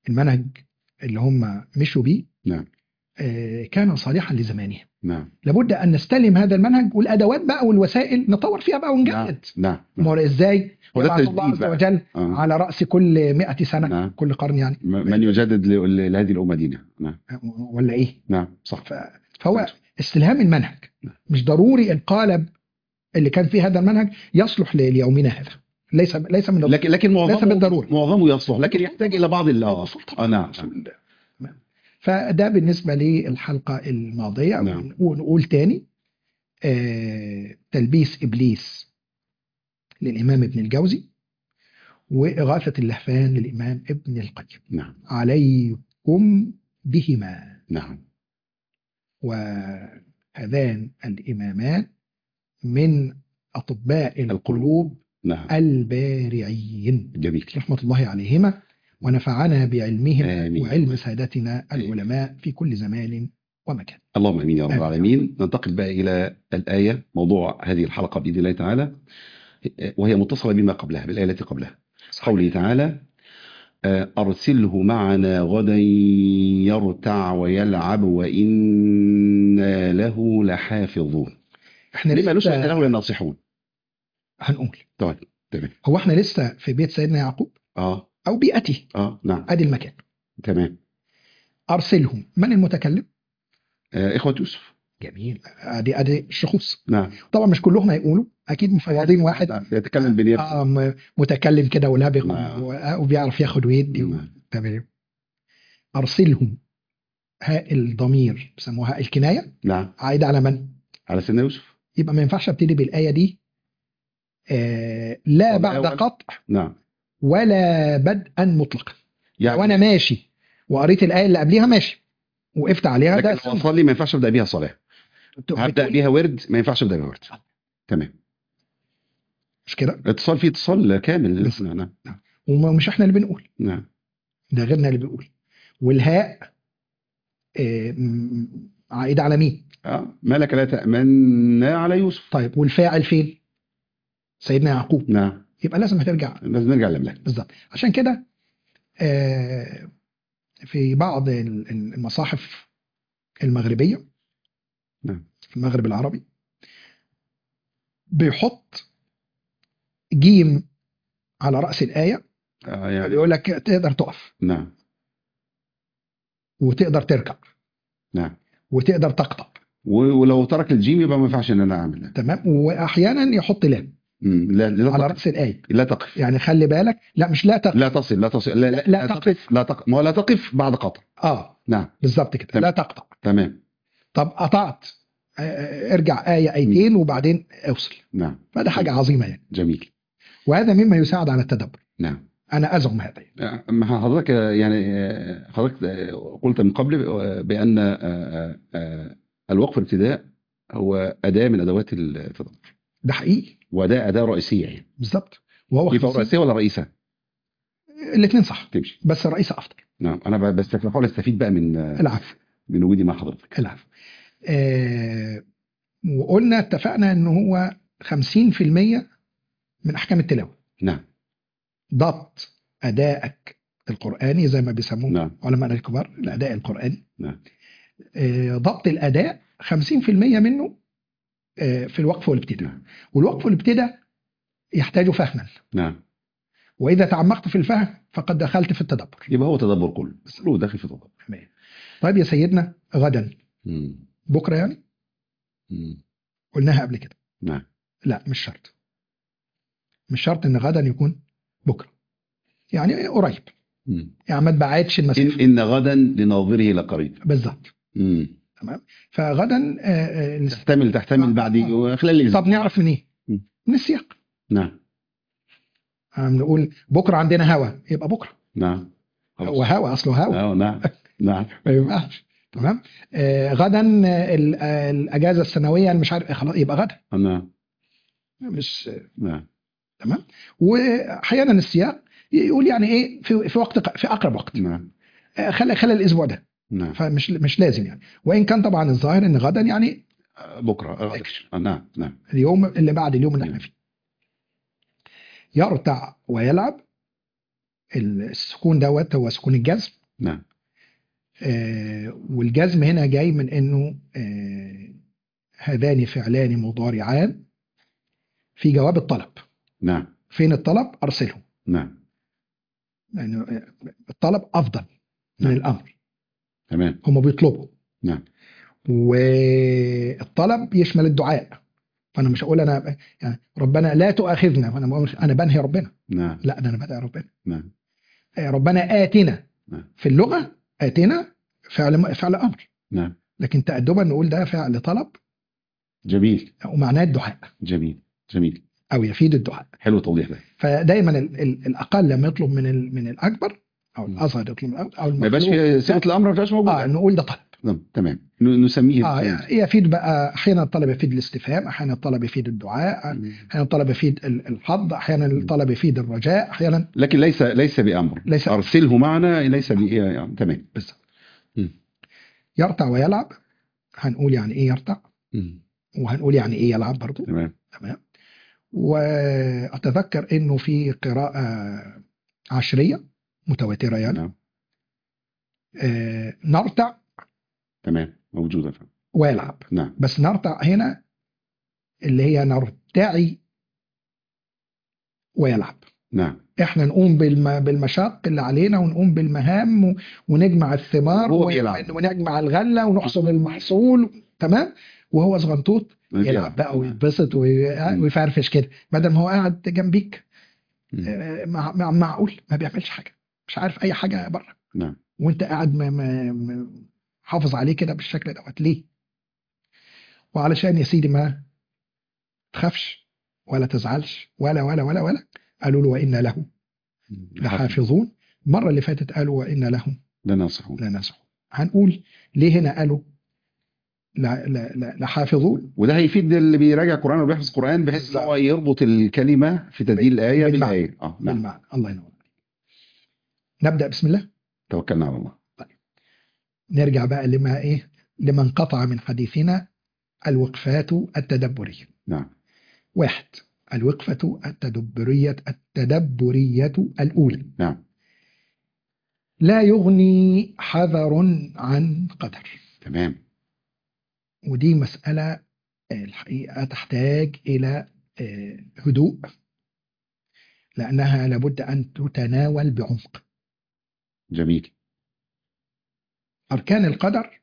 Speaker 2: المنهج اللي هم مشوا بيه
Speaker 1: نعم.
Speaker 2: آه، كان صالحا لزمانهم
Speaker 1: نعم
Speaker 2: لابد ان نستلم هذا المنهج والادوات بقى والوسائل نطور فيها بقى
Speaker 1: نعم
Speaker 2: ونجدد
Speaker 1: نعم
Speaker 2: ما هو ازاي
Speaker 1: هو ده
Speaker 2: يبعث الله
Speaker 1: التجديد
Speaker 2: عز
Speaker 1: بقى.
Speaker 2: وجل
Speaker 1: آه.
Speaker 2: على راس كل 100 سنه
Speaker 1: نعم
Speaker 2: كل قرن يعني
Speaker 1: م- من يجدد ل- لهذه الأمة دينها نعم
Speaker 2: ولا ايه
Speaker 1: نعم صح
Speaker 2: ف- فهو استلهام المنهج مش ضروري القالب اللي كان فيه هذا المنهج يصلح ل- ليومنا هذا ليس ليس من
Speaker 1: لكن لكن
Speaker 2: ليس
Speaker 1: معظمه
Speaker 2: بالضروره
Speaker 1: معظمه يصلح لكن يحتاج إلى بعض ال- آه آه، نعم
Speaker 2: فده بالنسبه للحلقه الماضيه
Speaker 1: نعم.
Speaker 2: ونقول تاني آه، تلبيس ابليس للامام ابن الجوزي واغاثه اللهفان للامام ابن القيم
Speaker 1: نعم
Speaker 2: عليكم بهما
Speaker 1: نعم
Speaker 2: وهذان الامامان من اطباء القلوب
Speaker 1: نعم
Speaker 2: البارعين
Speaker 1: جميل
Speaker 2: رحمه الله عليهما ونفعنا بعلمهم
Speaker 1: آمين.
Speaker 2: وعلم سادتنا العلماء في كل زمان ومكان
Speaker 1: اللهم امين يا رب
Speaker 2: آمين.
Speaker 1: العالمين ننتقل بقى الى الايه موضوع هذه الحلقه باذن الله تعالى وهي متصله بما قبلها بالايه التي قبلها قوله تعالى آه، ارسله معنا غدا يرتع ويلعب وانا له لحافظون
Speaker 2: احنا
Speaker 1: لما نشأ
Speaker 2: لسه
Speaker 1: له لناصحون
Speaker 2: هنقول
Speaker 1: طيب تمام
Speaker 2: هو احنا لسه في بيت سيدنا يعقوب
Speaker 1: اه
Speaker 2: او بيئته
Speaker 1: اه نعم
Speaker 2: ادي المكان
Speaker 1: تمام
Speaker 2: ارسلهم من المتكلم
Speaker 1: آه اخوه يوسف
Speaker 2: جميل ادي ادي الشخوص
Speaker 1: نعم
Speaker 2: طبعا مش كلهم هيقولوا اكيد مفوضين واحد
Speaker 1: نعم. يتكلم بنيابه
Speaker 2: آه م- متكلم كده ولابق
Speaker 1: نعم.
Speaker 2: و- وبيعرف ياخد ويدي و-
Speaker 1: نعم.
Speaker 2: تمام ارسلهم هاء الضمير بيسموها الكنايه
Speaker 1: نعم
Speaker 2: عايده على من؟
Speaker 1: على سيدنا يوسف
Speaker 2: يبقى ما ينفعش ابتدي بالايه دي آه لا
Speaker 1: طب
Speaker 2: بعد
Speaker 1: الأول؟
Speaker 2: قطع
Speaker 1: نعم
Speaker 2: ولا بدءا مطلقا
Speaker 1: يعني
Speaker 2: لو انا ماشي وقريت الايه اللي قبليها ماشي وقفت عليها ده
Speaker 1: لكن لو اصلي ما ينفعش ابدا بيها صلاه
Speaker 2: سنة.
Speaker 1: هبدا
Speaker 2: بتقول-
Speaker 1: بيها ورد ما ينفعش ابدا بيها ورد تمام
Speaker 2: مش كده
Speaker 1: اتصال فيه اتصال كامل
Speaker 2: بس.
Speaker 1: نعم
Speaker 2: ومش احنا اللي بنقول
Speaker 1: نعم
Speaker 2: ده غيرنا اللي بيقول والهاء آه، م- عائده على مين
Speaker 1: اه ما لك لا تامن على يوسف
Speaker 2: طيب والفاعل فين سيدنا يعقوب
Speaker 1: نعم
Speaker 2: يبقى لازم هترجع
Speaker 1: لازم نرجع للملاك
Speaker 2: بالظبط عشان كده آه، في بعض ال- ال- المصاحف المغربيه
Speaker 1: نعم.
Speaker 2: في المغرب العربي بيحط جيم على راس الايه
Speaker 1: آه يعني
Speaker 2: بيقول لك تقدر تقف
Speaker 1: نعم
Speaker 2: وتقدر تركع
Speaker 1: نعم
Speaker 2: وتقدر تقطع
Speaker 1: و- ولو ترك الجيم يبقى ما ينفعش ان انا اعمل
Speaker 2: تمام واحيانا يحط لام
Speaker 1: مم. لا لا
Speaker 2: على
Speaker 1: تقف
Speaker 2: راس الايه
Speaker 1: لا تقف
Speaker 2: يعني خلي بالك لا مش لا تقف
Speaker 1: لا تصل لا تصل لا لا,
Speaker 2: لا تقف.
Speaker 1: لا تقف ما هو لا تقف بعد قطع
Speaker 2: اه
Speaker 1: نعم
Speaker 2: بالظبط كده
Speaker 1: تمام.
Speaker 2: لا تقطع
Speaker 1: تمام
Speaker 2: طب قطعت آه، آه، ارجع آية آيتين وبعدين اوصل
Speaker 1: نعم
Speaker 2: فده حاجة عظيمة يعني
Speaker 1: جميل
Speaker 2: وهذا مما يساعد على التدبر
Speaker 1: نعم
Speaker 2: أنا أزعم هذا يعني.
Speaker 1: ما حضرتك آه، يعني آه، حضرتك آه، قلت من قبل آه، بأن آه، آه، آه، الوقف الابتداء هو أداة من أدوات التدبر
Speaker 2: ده حقيقي
Speaker 1: وده أداة رئيسية يعني
Speaker 2: بالظبط وهو
Speaker 1: كيف
Speaker 2: خمسين-
Speaker 1: رئيسية ولا رئيسة
Speaker 2: الاثنين صح
Speaker 1: تمشي
Speaker 2: بس الرئيس أفضل
Speaker 1: نعم أنا ب- بس بحاول أستفيد بقى من آه،
Speaker 2: العفو
Speaker 1: من وجودي مع حضرتك
Speaker 2: العفو آه وقلنا اتفقنا ان هو 50% من احكام التلاوه
Speaker 1: نعم
Speaker 2: ضبط ادائك القراني زي ما بيسموه
Speaker 1: نعم
Speaker 2: علماء الكبار الاداء القراني
Speaker 1: نعم
Speaker 2: آه، ضبط الاداء 50% منه آه، في الوقف والابتداء
Speaker 1: نعم.
Speaker 2: والوقف والابتداء يحتاج فهما
Speaker 1: نعم
Speaker 2: واذا تعمقت في الفهم فقد دخلت في التدبر
Speaker 1: يبقى هو تدبر كله كله داخل في تدبر
Speaker 2: طيب يا سيدنا غدا
Speaker 1: مم.
Speaker 2: بكره يعني
Speaker 1: مم.
Speaker 2: قلناها قبل كده
Speaker 1: نعم
Speaker 2: لا مش شرط مش شرط ان غدا يكون بكره يعني قريب
Speaker 1: مم.
Speaker 2: يعني ما تبعدش
Speaker 1: إن,
Speaker 2: المسافه
Speaker 1: إن غدا لناظره لقريب
Speaker 2: بالظبط
Speaker 1: مم.
Speaker 2: فغدا آه، آه،
Speaker 1: تحتمل تحتمل بعد خلال الأسبوع
Speaker 2: طب نعرف من ايه؟
Speaker 1: مم.
Speaker 2: من السياق
Speaker 1: نعم
Speaker 2: عم نقول بكره عندنا هوا يبقى بكره
Speaker 1: نعم خلاص.
Speaker 2: هو هوا اصله هوا
Speaker 1: آه، نعم نعم
Speaker 2: ما ينفعش تمام آه غدا آه، ال- آه، الاجازه السنويه اللي مش عارف إيه، خلاص يبقى غدا
Speaker 1: نعم
Speaker 2: مش
Speaker 1: نعم
Speaker 2: تمام واحيانا السياق يقول يعني ايه في في وقت في اقرب وقت
Speaker 1: نعم
Speaker 2: آه، خلال خلال الاسبوع ده
Speaker 1: نعم
Speaker 2: فمش مش لازم يعني وان كان طبعا الظاهر ان غدا يعني
Speaker 1: آه، بكره آه، غدا. آه، نعم نعم
Speaker 2: اليوم اللي بعد اليوم اللي احنا فيه يرتع ويلعب السكون دوت هو سكون الجزم
Speaker 1: نعم
Speaker 2: آه، والجزم هنا جاي من انه آه، هذان فعلان مضارعان في جواب الطلب
Speaker 1: نعم
Speaker 2: فين الطلب ارسله
Speaker 1: نعم
Speaker 2: لانه آه، الطلب افضل من
Speaker 1: نعم.
Speaker 2: الامر
Speaker 1: تمام
Speaker 2: هم بيطلبوا
Speaker 1: نعم
Speaker 2: والطلب يشمل الدعاء فانا مش هقول انا يعني ربنا لا تؤاخذنا وانا بقول انا بنهي ربنا
Speaker 1: نعم
Speaker 2: لا ده انا بدعي ربنا
Speaker 1: نعم
Speaker 2: آه، ربنا اتنا
Speaker 1: نعم.
Speaker 2: في اللغه اتنا فعل فعل امر
Speaker 1: نعم
Speaker 2: لكن تأدبا نقول ده فعل طلب
Speaker 1: جميل
Speaker 2: ومعناه الدعاء
Speaker 1: جميل جميل
Speaker 2: او يفيد الدعاء
Speaker 1: حلو التوضيح ده
Speaker 2: فدايما ال- ال- الاقل لما يطلب من ال- من الاكبر او
Speaker 1: م.
Speaker 2: الاصغر يطلب من الأكبر او
Speaker 1: ما يبقاش
Speaker 2: المخلوق
Speaker 1: في صيغه الامر ما يبقاش موجود
Speaker 2: اه نقول ده طلب
Speaker 1: نعم تمام ن- نسميه
Speaker 2: اه
Speaker 1: فهمت.
Speaker 2: يفيد بقى احيانا الطلب يفيد الاستفهام احيانا الطلب يفيد الدعاء احيانا الطلب يفيد ال- الحظ احيانا الطلب يفيد الرجاء احيانا
Speaker 1: لكن ليس ليس بامر
Speaker 2: ليس-
Speaker 1: ارسله معنا ليس ب يعني تمام
Speaker 2: بالظبط
Speaker 1: م.
Speaker 2: يرتع ويلعب هنقول يعني ايه يرتع
Speaker 1: م.
Speaker 2: وهنقول يعني ايه يلعب برضو
Speaker 1: تمام
Speaker 2: تمام واتذكر انه في قراءة عشرية متواترة يعني
Speaker 1: نعم
Speaker 2: آه نرتع
Speaker 1: تمام موجوده فهم.
Speaker 2: ويلعب
Speaker 1: نعم
Speaker 2: بس نرتع هنا اللي هي نرتعي ويلعب
Speaker 1: نعم
Speaker 2: احنا نقوم بالم... بالمشاق اللي علينا ونقوم بالمهام و... ونجمع الثمار
Speaker 1: وهو
Speaker 2: ون-
Speaker 1: بيلعب.
Speaker 2: ونجمع الغله ونحصد المحصول تمام وهو صغنطوط يلعب
Speaker 1: بيلعب.
Speaker 2: بقى ويتبسط وي- ويفرفش كده بدل ما هو قاعد جنبيك
Speaker 1: م.
Speaker 2: آه، مع... مع... معقول ما بيعملش حاجه مش عارف اي حاجه بره
Speaker 1: نعم
Speaker 2: وانت قاعد ما... ما... ما... حافظ عليه كده بالشكل دوت ليه وعلشان يا سيدي ما تخافش ولا تزعلش ولا ولا ولا ولا قالوا له وإنا له لحافظون المرة اللي فاتت قالوا وإنا له
Speaker 1: لا ناصحون
Speaker 2: لناسحون هنقول ليه هنا قالوا لا لا لا لحافظون
Speaker 1: وده هيفيد اللي بيراجع قرآن وبيحفظ قرآن بحيث ان هو يربط الكلمة في تدليل الآية
Speaker 2: بالمعنى.
Speaker 1: بالآية اه نعم
Speaker 2: بالمعنى الله ينور عليك نبدأ بسم الله
Speaker 1: توكلنا على الله
Speaker 2: نرجع بقى لما ايه لما انقطع من حديثنا الوقفات التدبرية
Speaker 1: نعم
Speaker 2: واحد الوقفة التدبرية التدبرية الأولى
Speaker 1: نعم
Speaker 2: لا يغني حذر عن قدر
Speaker 1: تمام
Speaker 2: ودي مسألة الحقيقة تحتاج إلى آه، هدوء لأنها لابد أن تتناول بعمق
Speaker 1: جميل
Speaker 2: أركان القدر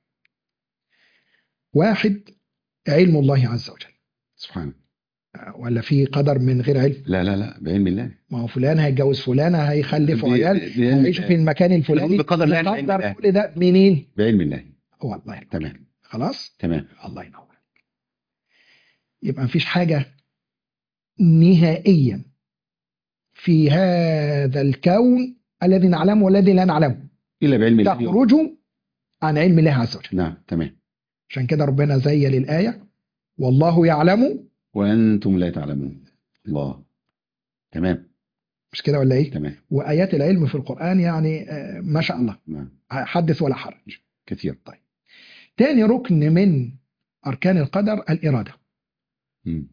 Speaker 2: واحد علم الله عز وجل
Speaker 1: سبحانه
Speaker 2: آه، ولا في قدر من غير علم
Speaker 1: لا لا لا بعلم الله
Speaker 2: ما هو فلان هيتجوز فلانة هيخلف
Speaker 1: ب-
Speaker 2: عيال
Speaker 1: ب-
Speaker 2: هيعيشوا في المكان الفلاني
Speaker 1: بقدر الله، بعلم
Speaker 2: نقدر
Speaker 1: الله.
Speaker 2: كل ده منين
Speaker 1: بعلم الله
Speaker 2: هو الله ينور.
Speaker 1: تمام
Speaker 2: خلاص
Speaker 1: تمام
Speaker 2: الله ينور عليك. يبقى مفيش حاجة نهائيا في هذا الكون الذي نعلمه والذي لا نعلمه
Speaker 1: إلا بعلم الله
Speaker 2: تخرج عن علم الله عز وجل
Speaker 1: نعم تمام
Speaker 2: عشان كده ربنا زي للآية والله يعلم
Speaker 1: وأنتم لا تعلمون الله تمام
Speaker 2: مش كده ولا ايه
Speaker 1: تمام
Speaker 2: وآيات العلم في القرآن يعني آه، ما شاء الله
Speaker 1: نعم
Speaker 2: حدث ولا حرج
Speaker 1: كثير
Speaker 2: تاني ركن من أركان القدر الإرادة
Speaker 1: مم.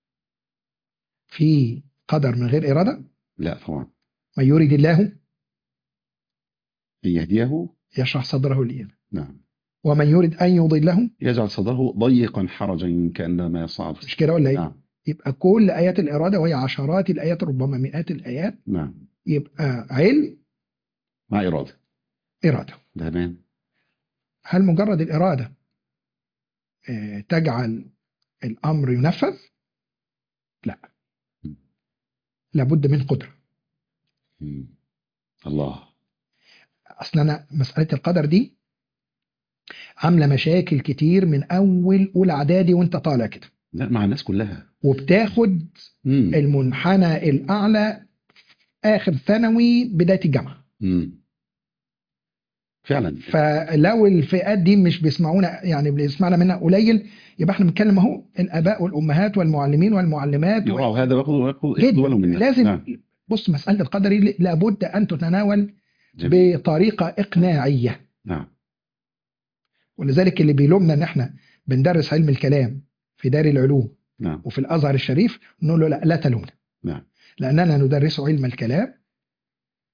Speaker 2: في قدر من غير إرادة
Speaker 1: لا طبعا
Speaker 2: من يريد الله
Speaker 1: أن يهديه
Speaker 2: يشرح صدره للإيمان
Speaker 1: نعم
Speaker 2: ومن يريد أن يضله
Speaker 1: يجعل صدره ضيقا حرجا كأنما يصعد في
Speaker 2: مش كده ولا ايه
Speaker 1: نعم
Speaker 2: يبقى كل آيات الإرادة وهي عشرات الآيات ربما مئات الآيات
Speaker 1: نعم
Speaker 2: يبقى علم
Speaker 1: مع إرادة
Speaker 2: إرادة
Speaker 1: تمام
Speaker 2: هل مجرد الإرادة آه، تجعل الأمر ينفذ؟ لا
Speaker 1: م.
Speaker 2: لابد من قدرة
Speaker 1: مم. الله
Speaker 2: أصل أنا مسألة القدر دي عاملة مشاكل كتير من أول أولى إعدادي وأنت طالع كده
Speaker 1: لا مع الناس كلها
Speaker 2: وبتاخد
Speaker 1: مم.
Speaker 2: المنحنى الأعلى آخر ثانوي بداية الجامعة
Speaker 1: مم. فعلا
Speaker 2: فلو الفئات دي مش بيسمعونا يعني بيسمعنا منها قليل يبقى احنا بنتكلم اهو الاباء والامهات والمعلمين والمعلمات
Speaker 1: يقرأوا هذا ويأخذوا ويأخذوا
Speaker 2: جدا.
Speaker 1: ياخدوا بالهم منها
Speaker 2: لازم
Speaker 1: نعم.
Speaker 2: بص مساله القدر دي لابد ان تتناول
Speaker 1: جميل.
Speaker 2: بطريقه اقناعيه
Speaker 1: نعم
Speaker 2: ولذلك اللي بيلومنا ان احنا بندرس علم الكلام في دار العلوم
Speaker 1: نعم
Speaker 2: وفي الازهر الشريف نقول له لا لا تلومنا
Speaker 1: نعم
Speaker 2: لاننا ندرس علم الكلام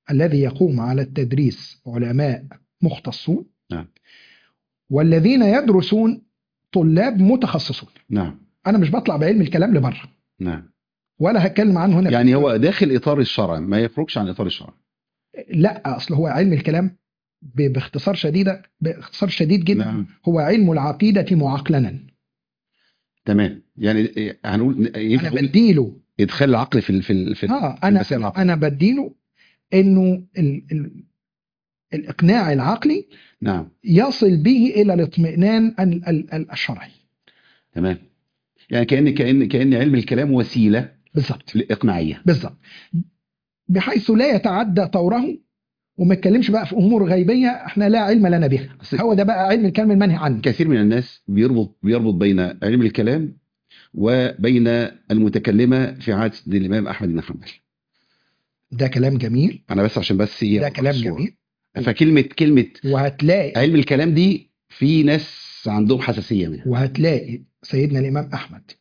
Speaker 2: الذي يقوم على التدريس علماء مختصون
Speaker 1: نعم.
Speaker 2: والذين يدرسون طلاب متخصصون
Speaker 1: نعم
Speaker 2: انا مش بطلع بعلم الكلام لبره
Speaker 1: نعم
Speaker 2: ولا هتكلم عنه هنا
Speaker 1: يعني هو داخل اطار الشرع ما يخرجش عن اطار الشرع
Speaker 2: لا اصل هو علم الكلام ب- باختصار شديد باختصار شديد جدا
Speaker 1: نعم
Speaker 2: هو علم العقيده معقلنا
Speaker 1: تمام يعني إيه، هنقول
Speaker 2: انا
Speaker 1: ينفع نقول
Speaker 2: بديله
Speaker 1: ادخال العقل في ال- في ال- في ال-
Speaker 2: اه
Speaker 1: في
Speaker 2: انا
Speaker 1: المسائل العقلية.
Speaker 2: انا بديله انه ال ال الاقناع العقلي
Speaker 1: نعم
Speaker 2: يصل به الى الاطمئنان ال- ال- ال- الشرعي
Speaker 1: تمام يعني كأن كأن كأن علم الكلام وسيلة
Speaker 2: بالظبط
Speaker 1: إقناعية
Speaker 2: بالظبط بحيث لا يتعدى طوره وما يتكلمش بقى في امور غيبيه احنا لا علم لنا بها
Speaker 1: بس
Speaker 2: هو ده بقى علم الكلام المنهي عنه
Speaker 1: كثير من الناس بيربط بيربط بين علم الكلام وبين المتكلمة في عهد الإمام أحمد بن حنبل
Speaker 2: ده كلام جميل
Speaker 1: أنا بس عشان بس إيه
Speaker 2: ده كلام
Speaker 1: الصورة.
Speaker 2: جميل
Speaker 1: فكلمة كلمة
Speaker 2: وهتلاقي
Speaker 1: علم الكلام دي في ناس عندهم حساسية منها
Speaker 2: وهتلاقي سيدنا الامام احمد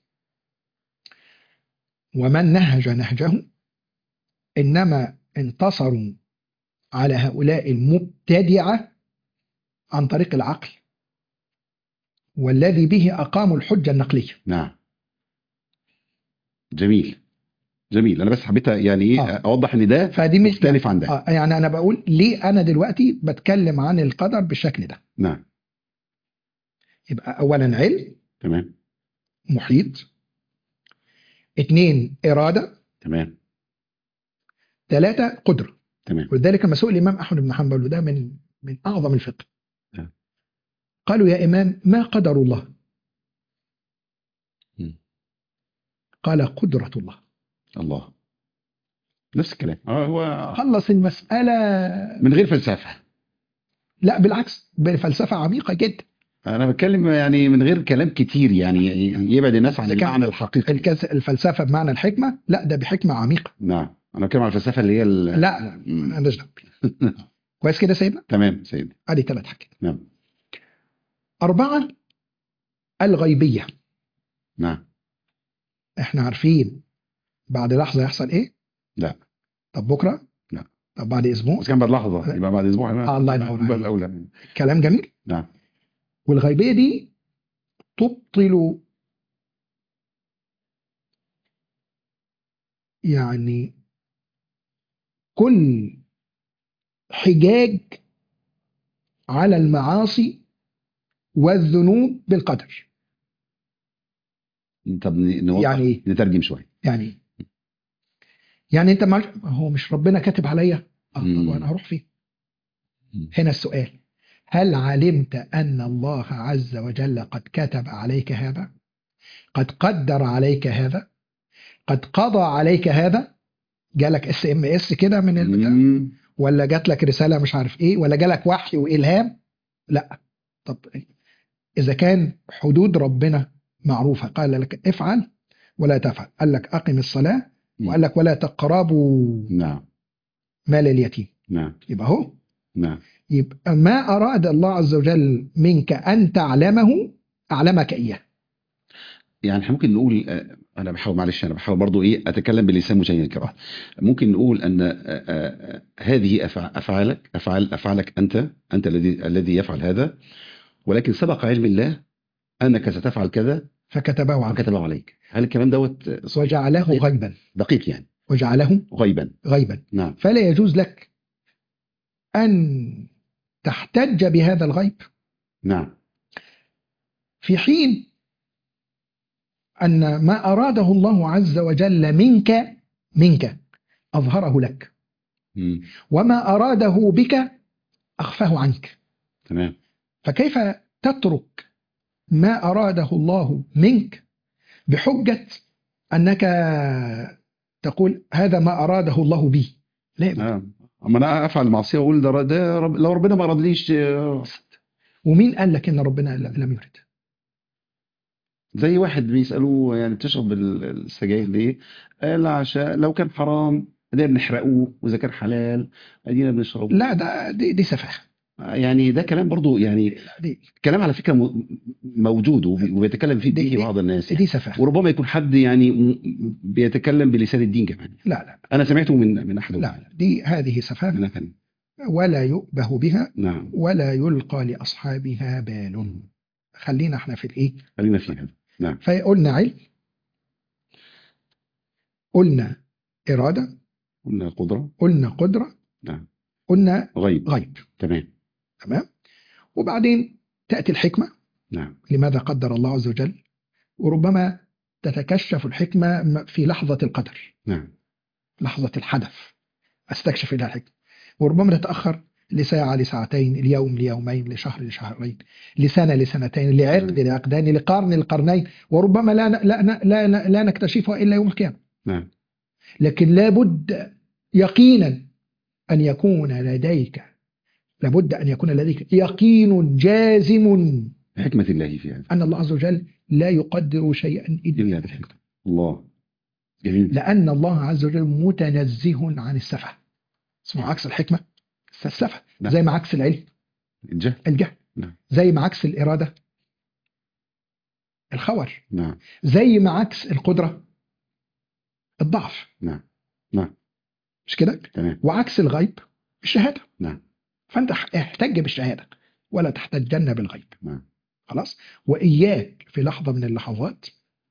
Speaker 2: ومن نهج نهجه انما انتصروا على هؤلاء المبتدعه عن طريق العقل والذي به اقاموا الحجه النقليه
Speaker 1: نعم جميل جميل أنا بس حبيت يعني إيه
Speaker 2: آه.
Speaker 1: أوضح إن ده
Speaker 2: فدي مش
Speaker 1: مختلف عن ده
Speaker 2: آه يعني انا بقول ليه انا دلوقتي بتكلم عن القدر بالشكل ده
Speaker 1: نعم
Speaker 2: يبقى اولا علم
Speaker 1: تمام
Speaker 2: محيط اثنين اراده
Speaker 1: تمام
Speaker 2: ثلاثه قدره
Speaker 1: تمام
Speaker 2: ولذلك لما سئل الامام احمد بن حنبل وده من من اعظم الفقه
Speaker 1: نعم.
Speaker 2: قالوا يا امام ما قدر الله
Speaker 1: مم.
Speaker 2: قال قدره الله
Speaker 1: الله نفس الكلام آه، هو
Speaker 2: خلص المساله
Speaker 1: من غير فلسفة
Speaker 2: لا بالعكس بفلسفه عميقه جدا
Speaker 1: انا بتكلم يعني من غير كلام كتير يعني يبعد الناس عن
Speaker 2: إذا كان-
Speaker 1: المعنى الحقيقي
Speaker 2: الكس- الفلسفه بمعنى الحكمه لا ده بحكمه عميقه
Speaker 1: نعم انا بتكلم على الفلسفه اللي هي ال...
Speaker 2: لا
Speaker 1: مم.
Speaker 2: مالناش دعوه كويس كده يا سيدنا
Speaker 1: تمام سيدي
Speaker 2: ادي ثلاث حاجات
Speaker 1: نعم
Speaker 2: اربعه الغيبيه
Speaker 1: نعم
Speaker 2: احنا عارفين بعد لحظه يحصل ايه
Speaker 1: لا.
Speaker 2: طب بكره
Speaker 1: لا.
Speaker 2: طب بعد اسبوع
Speaker 1: بس كان بعد لحظه يبقى بعد اسبوع
Speaker 2: آه، الله ينور
Speaker 1: يبقى
Speaker 2: عليك.
Speaker 1: الاولى
Speaker 2: كلام جميل
Speaker 1: نعم
Speaker 2: والغيبيه دي تبطل يعني كل حجاج على المعاصي والذنوب بالقدر
Speaker 1: طب ن- نوضح
Speaker 2: يعني ايه
Speaker 1: نترجم شويه
Speaker 2: يعني إيه؟ يعني انت ما هو مش ربنا كاتب عليا اه
Speaker 1: مم.
Speaker 2: طب وانا هروح فين
Speaker 1: مم.
Speaker 2: هنا السؤال هل علمت ان الله عز وجل قد كتب عليك هذا قد قدر عليك هذا قد قضى عليك هذا جالك اس ام اس كده من البتاع
Speaker 1: مم.
Speaker 2: ولا جات لك رساله مش عارف ايه ولا جالك وحي والهام لا طب اذا كان حدود ربنا معروفه قال لك افعل ولا تفعل قال لك اقم الصلاه وقال لك ولا تقربوا
Speaker 1: نعم
Speaker 2: مال اليتيم
Speaker 1: نعم
Speaker 2: يبقى هو
Speaker 1: نعم
Speaker 2: يبقى ما اراد الله عز وجل منك ان تعلمه اعلمك اياه
Speaker 1: يعني احنا ممكن نقول آه، انا بحاول معلش انا بحاول برضو ايه اتكلم بلسان مشاهدينا الكرام ممكن نقول ان آه، آه، هذه أفع- افعالك افعال افعالك انت انت الذي الذي يفعل هذا ولكن سبق علم الله انك ستفعل كذا
Speaker 2: فكتبه عليك
Speaker 1: وكتبه عليك هل الكلام دوت آه، صحيح؟
Speaker 2: وجعله غيبا
Speaker 1: دقيق يعني
Speaker 2: وجعله
Speaker 1: غيبا
Speaker 2: غيبا
Speaker 1: نعم
Speaker 2: فلا يجوز لك ان تحتج بهذا الغيب
Speaker 1: نعم
Speaker 2: في حين ان ما اراده الله عز وجل منك منك اظهره لك
Speaker 1: مم.
Speaker 2: وما اراده بك اخفاه عنك
Speaker 1: تمام
Speaker 2: فكيف تترك ما اراده الله منك بحجه انك تقول هذا ما اراده الله بي لا يبقى.
Speaker 1: نعم اما انا افعل المعصيه واقول ده ده رب لو ربنا ما رضليش آه،
Speaker 2: ومين قال لك ان ربنا لم يرد
Speaker 1: زي واحد بيسالوه يعني بتشرب ال- السجاير ليه؟ قال عشان لو كان حرام ادينا بنحرقوه واذا كان حلال ادينا بنشربه
Speaker 2: لا ده دي, دي سفاهه
Speaker 1: يعني ده كلام برضو يعني
Speaker 2: دي
Speaker 1: كلام على فكره م- موجود وبي- وبيتكلم فيه
Speaker 2: دي-
Speaker 1: به
Speaker 2: دي-
Speaker 1: بعض الناس يعني.
Speaker 2: دي سفاهه
Speaker 1: وربما يكون حد يعني م- بيتكلم بلسان الدين كمان
Speaker 2: لا لا
Speaker 1: انا سمعته من من احد
Speaker 2: لا لا دي هذه سفاهه
Speaker 1: انا كان
Speaker 2: ولا يؤبه بها
Speaker 1: نعم
Speaker 2: ولا يلقى لاصحابها بال خلينا احنا في الايه
Speaker 1: خلينا في هذا نعم
Speaker 2: فقلنا علم قلنا اراده
Speaker 1: قلنا قدره
Speaker 2: قلنا قدره
Speaker 1: نعم
Speaker 2: قلنا
Speaker 1: غيب
Speaker 2: غيب
Speaker 1: تمام
Speaker 2: تمام وبعدين تاتي الحكمه
Speaker 1: نعم
Speaker 2: لماذا قدر الله عز وجل وربما تتكشف الحكمه في لحظه القدر
Speaker 1: نعم
Speaker 2: لحظه الحدث استكشف لها الحكمه وربما تتاخر لساعه لساعتين اليوم ليومين لشهر لشهرين لسنه لسنتين لعقد لعقدين لقرن لقرنين وربما لا لا لا لا, لا نكتشفها الا يوم القيامه
Speaker 1: نعم
Speaker 2: لكن لابد يقينا ان يكون لديك لابد ان يكون لديك يقين جازم
Speaker 1: حكمه الله في هذا
Speaker 2: ان الله عز وجل لا يقدر شيئا
Speaker 1: الا
Speaker 2: الا
Speaker 1: بحكمه الله جميل
Speaker 2: لان الله عز وجل متنزه عن السفه اسمه عكس الحكمه السفه
Speaker 1: نعم.
Speaker 2: زي ما عكس العلم
Speaker 1: الجهل
Speaker 2: الجهل
Speaker 1: نعم.
Speaker 2: زي ما عكس الاراده الخور
Speaker 1: نعم
Speaker 2: زي ما عكس القدره الضعف
Speaker 1: نعم نعم
Speaker 2: مش كده
Speaker 1: تمام
Speaker 2: وعكس الغيب الشهاده
Speaker 1: نعم
Speaker 2: فانت احتج بالشهاده ولا تحتجن بالغيب
Speaker 1: نعم
Speaker 2: خلاص واياك في لحظه من اللحظات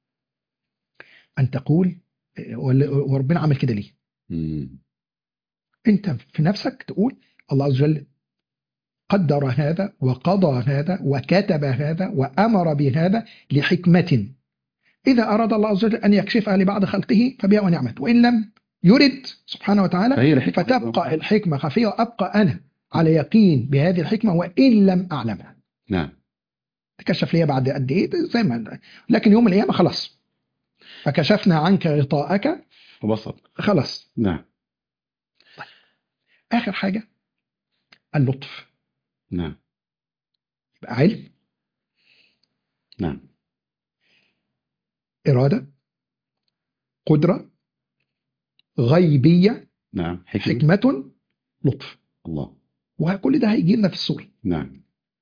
Speaker 2: ان تقول ولا- وربنا عمل كده ليه
Speaker 1: مم.
Speaker 2: انت في نفسك تقول الله عز وجل قدر هذا وقضى هذا وكتب هذا وامر بهذا لحكمه اذا اراد الله عز وجل ان يكشفها لبعض خلقه فبها ونعمت وان لم يرد سبحانه وتعالى
Speaker 1: فهي الحكمه
Speaker 2: فتبقى الحكمه خفيه وابقى انا على يقين بهذه الحكمه وان لم اعلمها
Speaker 1: نعم
Speaker 2: تكشف لي بعد قد ايه زي ما لكن يوم القيامه خلاص فكشفنا عنك غطاءك
Speaker 1: وبسط
Speaker 2: خلاص
Speaker 1: نعم
Speaker 2: اخر حاجه اللطف
Speaker 1: نعم
Speaker 2: يبقى علم
Speaker 1: نعم
Speaker 2: اراده قدره غيبيه
Speaker 1: نعم حكمه
Speaker 2: حكمه لطف
Speaker 1: الله
Speaker 2: وكل ده هيجي لنا في الصوره
Speaker 1: نعم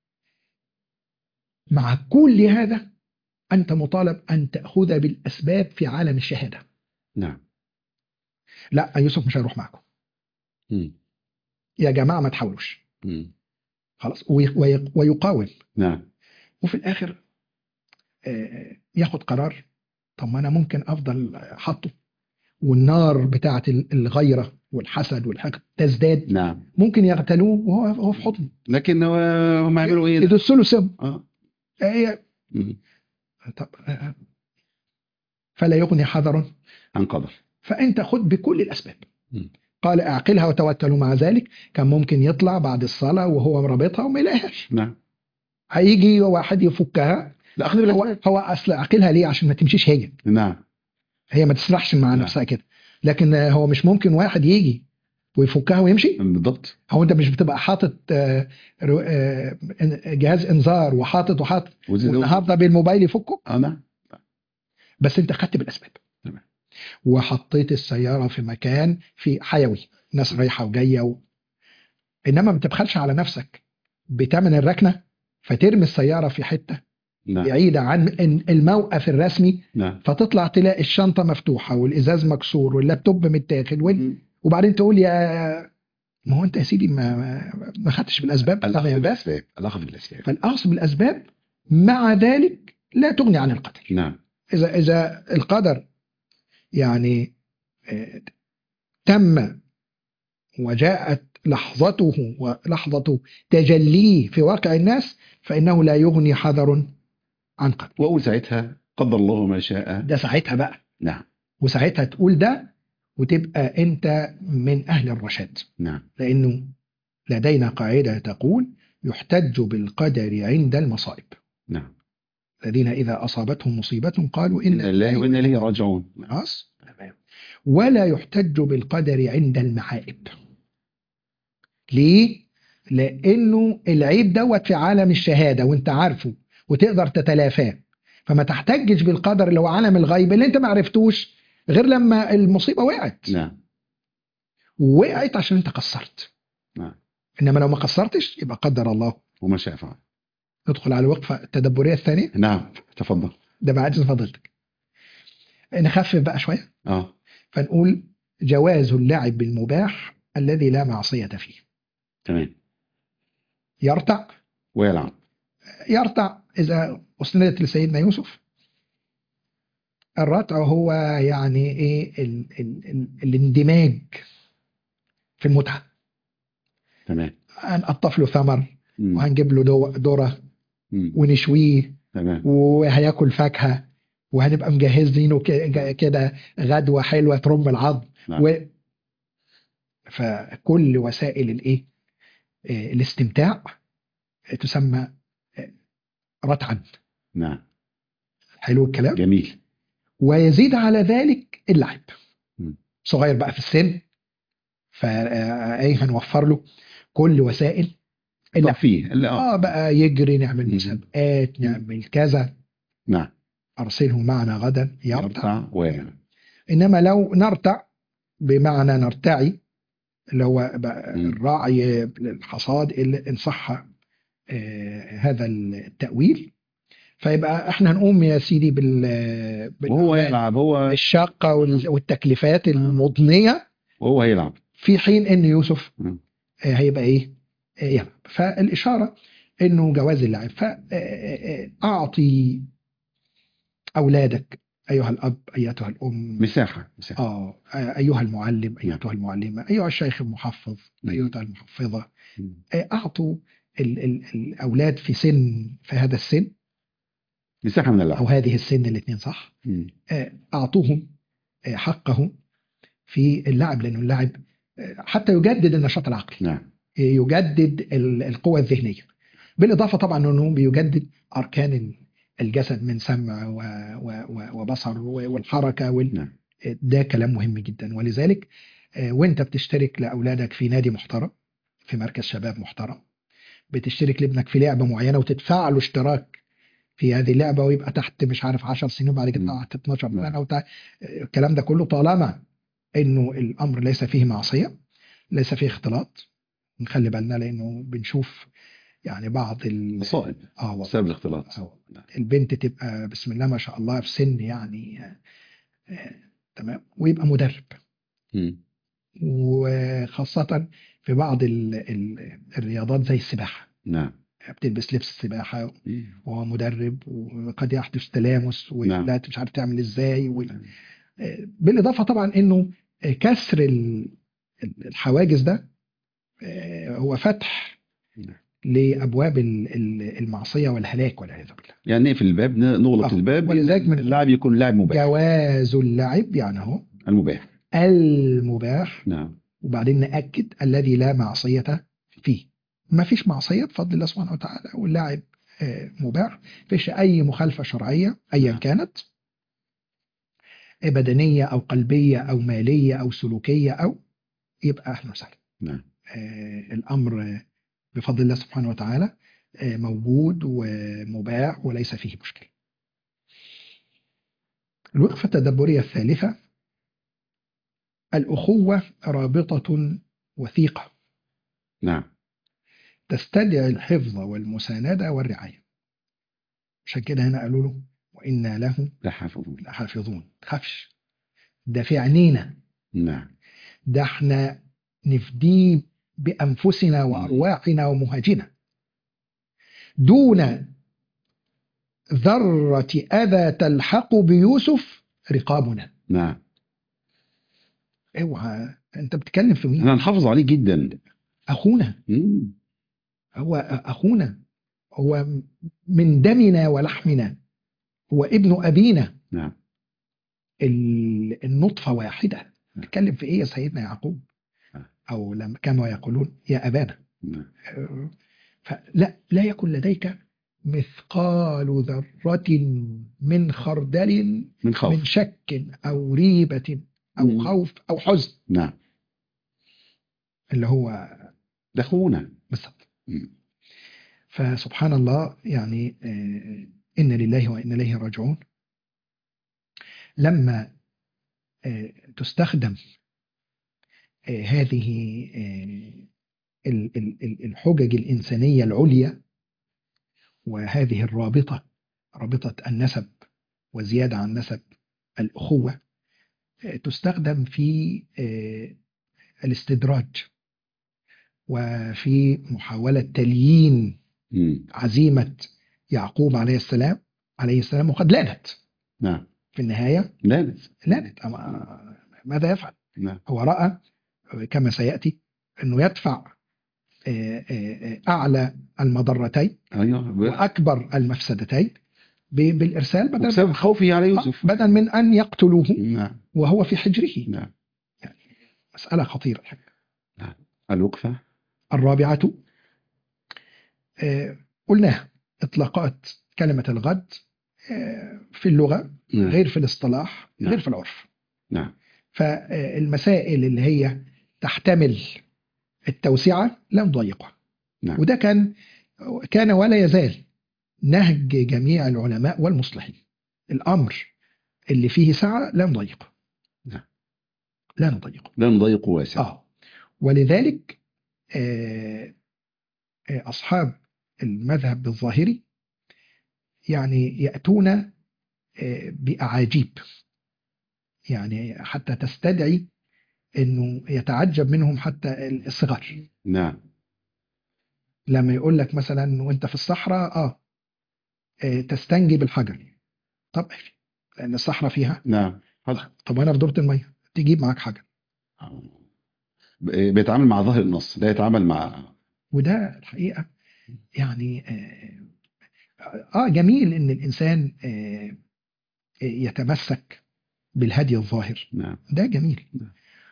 Speaker 2: مع كل هذا انت مطالب ان تاخذ بالاسباب في عالم الشهاده
Speaker 1: نعم
Speaker 2: لا يوسف مش هيروح معكم
Speaker 1: مم.
Speaker 2: يا جماعه ما تحاولوش
Speaker 1: مم.
Speaker 2: خلاص وي- وي- ويقاوم
Speaker 1: نعم
Speaker 2: وفي الاخر آه، ياخد قرار طب ما انا ممكن افضل حاطه والنار بتاعه ال- الغيره والحسد والحقد تزداد
Speaker 1: نعم
Speaker 2: ممكن يغتالوه وهو هو في حضن
Speaker 1: لكن هو هم يعملوا ايه ده؟
Speaker 2: يدسوا له سم
Speaker 1: اه
Speaker 2: هي
Speaker 1: مم.
Speaker 2: طب آه، فلا يغني حذر
Speaker 1: عن قدر
Speaker 2: فانت خد بكل الاسباب
Speaker 1: مم.
Speaker 2: قال اعقلها وتوكلوا مع ذلك كان ممكن يطلع بعد الصلاه وهو مرابطها وما يلاقيهاش
Speaker 1: نعم
Speaker 2: هيجي واحد يفكها
Speaker 1: لا اخذ
Speaker 2: هو
Speaker 1: بالاسباب
Speaker 2: هو اصل عاقلها ليه عشان ما تمشيش هي
Speaker 1: نعم
Speaker 2: هي ما تسرحش مع
Speaker 1: نعم.
Speaker 2: نفسها كده لكن آه، هو مش ممكن واحد يجي ويفكها ويمشي
Speaker 1: بالضبط
Speaker 2: هو انت مش بتبقى حاطط آه، رو- آه، جهاز انذار وحاطط وحاطط
Speaker 1: وزي ده-
Speaker 2: والنهارده بالموبايل يفكه
Speaker 1: اه نعم
Speaker 2: بس انت خدت بالاسباب
Speaker 1: تمام.
Speaker 2: وحطيت السياره في مكان في حيوي ناس رايحه وجايه و... انما ما تبخلش على نفسك بتمن الركنه فترمي السياره في حته
Speaker 1: نعم
Speaker 2: بعيده عن الموقف الرسمي
Speaker 1: نعم
Speaker 2: فتطلع تلاقي الشنطه مفتوحه والازاز مكسور واللابتوب متاخد وال...
Speaker 1: مم.
Speaker 2: وبعدين تقول يا ما هو انت يا سيدي ما ما- ما خدتش بالاسباب
Speaker 1: الاخذ
Speaker 2: تمام.
Speaker 1: بالاسباب الاخذ بالاسباب
Speaker 2: فالاخذ بالاسباب مع ذلك لا تغني عن القدر
Speaker 1: نعم
Speaker 2: اذا اذا القدر يعني آه، تم وجاءت لحظته ولحظة تجليه في واقع الناس فإنه لا يغني حذر عن قدر
Speaker 1: واقول ساعتها قدر الله ما شاء
Speaker 2: ده ساعتها بقى
Speaker 1: نعم
Speaker 2: وساعتها تقول ده وتبقى أنت من أهل الرشاد
Speaker 1: نعم
Speaker 2: لأنه لدينا قاعدة تقول يحتج بالقدر عند المصائب
Speaker 1: نعم
Speaker 2: الذين إذا أصابتهم مصيبة قالوا
Speaker 1: إن
Speaker 2: إن
Speaker 1: الله وإنا إليه راجعون
Speaker 2: خلاص تمام ولا يحتج بالقدر عند المعائب ليه لانه العيب دوت في عالم الشهاده وانت عارفه وتقدر تتلافاه فما تحتجش بالقدر اللي هو عالم الغيب اللي انت ما عرفتوش غير لما المصيبه وقعت
Speaker 1: نعم
Speaker 2: وقعت عشان انت قصرت
Speaker 1: نعم.
Speaker 2: انما لو ما قصرتش يبقى قدر الله
Speaker 1: وما شاء فعل
Speaker 2: ندخل على الوقفه التدبريه الثانيه
Speaker 1: نعم تفضل
Speaker 2: ده بعد فضيلتك نخفف بقى شويه
Speaker 1: اه
Speaker 2: فنقول جواز اللعب بالمباح الذي لا معصيه فيه
Speaker 1: تمام
Speaker 2: يرتع
Speaker 1: ويلعب
Speaker 2: يرتع اذا اسندت لسيدنا يوسف الرتع هو يعني ايه ال ال ال الاندماج في المتعه
Speaker 1: تمام
Speaker 2: هنقطف له ثمر
Speaker 1: مم.
Speaker 2: وهنجيب له دو- ذره
Speaker 1: مم.
Speaker 2: ونشويه
Speaker 1: تمام
Speaker 2: وهياكل فاكهه وهنبقى مجهزينه ك- كده غدوه حلوه ترم العظم
Speaker 1: نعم.
Speaker 2: و فكل وسائل الايه آه، الاستمتاع تسمى آه، رتعا
Speaker 1: نعم
Speaker 2: حلو الكلام
Speaker 1: جميل
Speaker 2: ويزيد على ذلك اللعب
Speaker 1: مم.
Speaker 2: صغير بقى في السن فايه هنوفر له كل وسائل اللعب
Speaker 1: فيه لا اه
Speaker 2: اه بقى يجري نعمل
Speaker 1: مم.
Speaker 2: مسابقات نعمل كذا
Speaker 1: نعم
Speaker 2: ارسله معنا غدا يرتع
Speaker 1: يرتع ويلعب
Speaker 2: انما لو نرتع بمعنى نرتعي اللي هو بقى
Speaker 1: مم.
Speaker 2: الراعي الحصاد اللي ان صح آه، هذا التاويل فيبقى احنا هنقوم يا سيدي بال بال-
Speaker 1: وهو يلعب هو
Speaker 2: الشاقه وال- والتكليفات المضنيه
Speaker 1: وهو هيلعب
Speaker 2: في حين ان يوسف
Speaker 1: مم.
Speaker 2: آه، هيبقى ايه آه، يلعب فالاشاره انه جواز اللعب فاعطي اولادك ايها الاب ايتها الام
Speaker 1: مساحة مساحة
Speaker 2: اه ايها المعلم
Speaker 1: نعم.
Speaker 2: ايتها المعلمه ايها الشيخ المحفظ
Speaker 1: نعم.
Speaker 2: ايتها المحفظه
Speaker 1: مم.
Speaker 2: آه، اعطوا ال ال الاولاد في سن في هذا السن
Speaker 1: مساحة من
Speaker 2: او
Speaker 1: اللعب
Speaker 2: هذه السن الاثنين صح
Speaker 1: مم.
Speaker 2: آه، اعطوهم آه، حقهم في اللعب لانه اللعب آه، حتى يجدد النشاط العقلي
Speaker 1: نعم
Speaker 2: يجدد ال- القوة الذهنية بالإضافة طبعا أنه بيجدد أركان ال- الجسد من سمع و- و- و- وبصر و- والحركة وال...
Speaker 1: نعم.
Speaker 2: ده كلام مهم جدا ولذلك آه، وانت بتشترك لأولادك في نادي محترم في مركز شباب محترم بتشترك لابنك في لعبة معينة وتدفع له اشتراك في هذه اللعبة ويبقى تحت مش عارف 10 سنين وبعد كده
Speaker 1: مم.
Speaker 2: تحت 12
Speaker 1: نعم.
Speaker 2: سنة وتع... الكلام ده كله طالما انه الامر ليس فيه معصية ليس فيه اختلاط نخلي بالنا لانه بنشوف يعني بعض ال...
Speaker 1: مصائب
Speaker 2: اه والله.
Speaker 1: بسبب الاختلاط
Speaker 2: آه. البنت تبقى بسم الله ما شاء الله في سن يعني آه، آه، تمام ويبقى مدرب
Speaker 1: مم.
Speaker 2: وخاصة في بعض ال... ال... الرياضات زي السباحة
Speaker 1: نعم
Speaker 2: بتلبس لبس السباحة
Speaker 1: مم.
Speaker 2: وهو مدرب وقد يحدث تلامس
Speaker 1: نعم.
Speaker 2: ولا مش عارف تعمل ازاي و... آه، بالإضافة طبعا انه آه، كسر ال- ال- الحواجز ده آه، هو فتح
Speaker 1: نعم.
Speaker 2: لابواب ال- ال- المعصيه والهلاك والعياذ بالله.
Speaker 1: يعني نقفل الباب ن- نغلق
Speaker 2: آه.
Speaker 1: الباب
Speaker 2: ولذلك من-
Speaker 1: اللاعب يكون لاعب مباح
Speaker 2: جواز اللعب يعني هو
Speaker 1: المباح
Speaker 2: المباح
Speaker 1: نعم
Speaker 2: وبعدين ناكد الذي لا معصيه فيه. ما فيش معصيه بفضل الله سبحانه وتعالى واللاعب آه، مباح فيش اي مخالفه شرعيه ايا
Speaker 1: نعم.
Speaker 2: كانت بدنيه او قلبيه او ماليه او سلوكيه او يبقى اهلا وسهلا.
Speaker 1: نعم
Speaker 2: آه، الامر آه، بفضل الله سبحانه وتعالى آه، موجود ومباح وليس فيه مشكله. الوقفه التدبريه الثالثه الاخوه رابطه وثيقه
Speaker 1: نعم
Speaker 2: تستدعي الحفظ والمسانده والرعايه. عشان كده هنا قالوا له وانا له
Speaker 1: لا حافظون
Speaker 2: لحافظون تخافش ده في عينينا
Speaker 1: نعم
Speaker 2: ده احنا نفديه بانفسنا وارواحنا ومهاجنا دون ذره اذى تلحق بيوسف رقابنا
Speaker 1: نعم
Speaker 2: اوعى انت بتتكلم في مين
Speaker 1: احنا نحافظ عليه جدا
Speaker 2: اخونا
Speaker 1: مم.
Speaker 2: هو اخونا هو من دمنا ولحمنا هو ابن ابينا
Speaker 1: نعم
Speaker 2: ال- النطفه واحده بتتكلم في ايه يا سيدنا يعقوب او لما كما يقولون يا ابانا
Speaker 1: نعم
Speaker 2: فلا لا يكن لديك مثقال ذرة من خردل
Speaker 1: من خوف
Speaker 2: من شك أو ريبة أو
Speaker 1: مم.
Speaker 2: خوف أو حزن
Speaker 1: نعم
Speaker 2: اللي هو
Speaker 1: ده اخونا
Speaker 2: بالظبط
Speaker 1: مم.
Speaker 2: فسبحان الله يعني آه، إن لله وإنا إليه راجعون لما آه، تستخدم آه، هذه آه، ال- ال- ال- الحجج الإنسانية العليا وهذه الرابطة رابطة النسب وزيادة عن نسب الأخوة آه، تستخدم في آه، الاستدراج وفي محاولة تليين
Speaker 1: مم.
Speaker 2: عزيمة يعقوب عليه السلام عليه السلام وقد لانت
Speaker 1: نعم
Speaker 2: في النهاية
Speaker 1: لا
Speaker 2: لانت أما ماذا يفعل
Speaker 1: نعم
Speaker 2: هو رأى كما سيأتي أنه يدفع آه، آه، آه، أعلى المضرتين
Speaker 1: ايوه
Speaker 2: وأكبر المفسدتين ب- بالإرسال بدل
Speaker 1: بسبب خوفه على يوسف
Speaker 2: بدل من أن يقتلوه
Speaker 1: نعم
Speaker 2: وهو في حجره
Speaker 1: نعم
Speaker 2: مسألة خطيرة الحقيقة.
Speaker 1: الوقفة
Speaker 2: الرابعة آه، قلناها إطلاقات كلمة الغد آه، في اللغة
Speaker 1: نعم.
Speaker 2: غير في الاصطلاح
Speaker 1: نعم.
Speaker 2: غير في العرف
Speaker 1: نعم
Speaker 2: فالمسائل اللي هي تحتمل التوسعة لا نضيقها
Speaker 1: نعم.
Speaker 2: وده كان كان ولا يزال نهج جميع العلماء والمصلحين الأمر اللي فيه سعة لا نضيقه
Speaker 1: نعم.
Speaker 2: لا نضيقه
Speaker 1: لا نضيق واسع
Speaker 2: آه ولذلك آه آه، أصحاب المذهب الظاهري يعني يأتون آه، بأعاجيب يعني حتى تستدعي انه يتعجب منهم حتى الصغار
Speaker 1: نعم
Speaker 2: لما يقول لك مثلا وانت في الصحراء اه آه، تستنجي بالحجر طب ماشي لان الصحراء فيها
Speaker 1: نعم هذا
Speaker 2: طب وانا في دورة المية تجيب معاك حجر
Speaker 1: بيتعامل مع ظاهر النص لا يتعامل مع
Speaker 2: وده الحقيقة يعني آه, اه جميل ان الانسان آه آه، يتمسك بالهدي الظاهر
Speaker 1: نعم
Speaker 2: ده جميل
Speaker 1: نعم.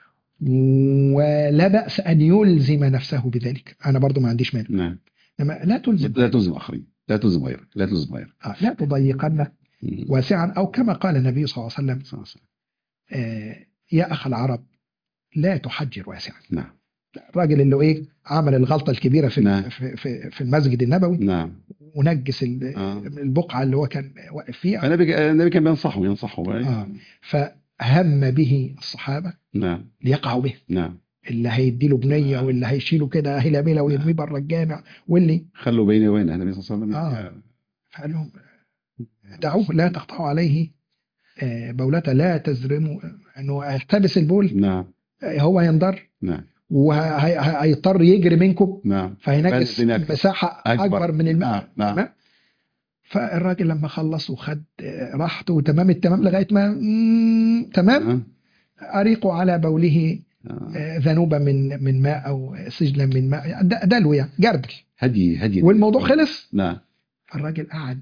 Speaker 2: ولا بأس أن يلزم نفسه بذلك أنا برضو ما عنديش مانع
Speaker 1: نعم
Speaker 2: إنما لا تلزم
Speaker 1: لا تلزم اخرين لا تلزم غيرك لا تلزم غيرك
Speaker 2: آه، لا تضيقن
Speaker 1: مم.
Speaker 2: واسعا أو كما قال النبي صلى الله عليه وسلم
Speaker 1: صلى الله عليه وسلم.
Speaker 2: آه، يا أخ العرب لا تحجر واسعا
Speaker 1: نعم
Speaker 2: الراجل اللي هو إيه عمل الغلطة الكبيرة في
Speaker 1: نعم.
Speaker 2: في في, في المسجد النبوي
Speaker 1: نعم
Speaker 2: ونجس ال-
Speaker 1: آه.
Speaker 2: البقعة اللي هو كان واقف فيها
Speaker 1: النبي النبي كان بينصحه ينصحه
Speaker 2: آه. فهم به الصحابة
Speaker 1: نعم
Speaker 2: ليقعوا به
Speaker 1: نعم
Speaker 2: اللي هيديله بنية
Speaker 1: آه.
Speaker 2: واللي هيشيله كده هلاميلة ويرميه بره الجامع واللي
Speaker 1: خلوا بيني وبين النبي صلى الله عليه وسلم
Speaker 2: آه. فقال لهم دعوه لا تقطعوا عليه آه، بولة لا تزرموا انه هيحتبس البول
Speaker 1: نعم
Speaker 2: آه، هو ينضر
Speaker 1: نعم
Speaker 2: وهيضطر يجري منكم
Speaker 1: نعم
Speaker 2: فهينجس
Speaker 1: فالزنا
Speaker 2: مساحة
Speaker 1: أكبر.
Speaker 2: أكبر من الماء
Speaker 1: نعم نعم
Speaker 2: تمام فالراجل لما خلص وخد آه، راحته تمام التمام لغاية ما مم، تمام
Speaker 1: آه.
Speaker 2: أريقوا على بوله
Speaker 1: آه.
Speaker 2: آه، ذنوبة من من ماء أو سجلا من ماء د- دلو يعني جردل
Speaker 1: هدي هدي
Speaker 2: والموضوع خلص
Speaker 1: نعم
Speaker 2: فالراجل قعد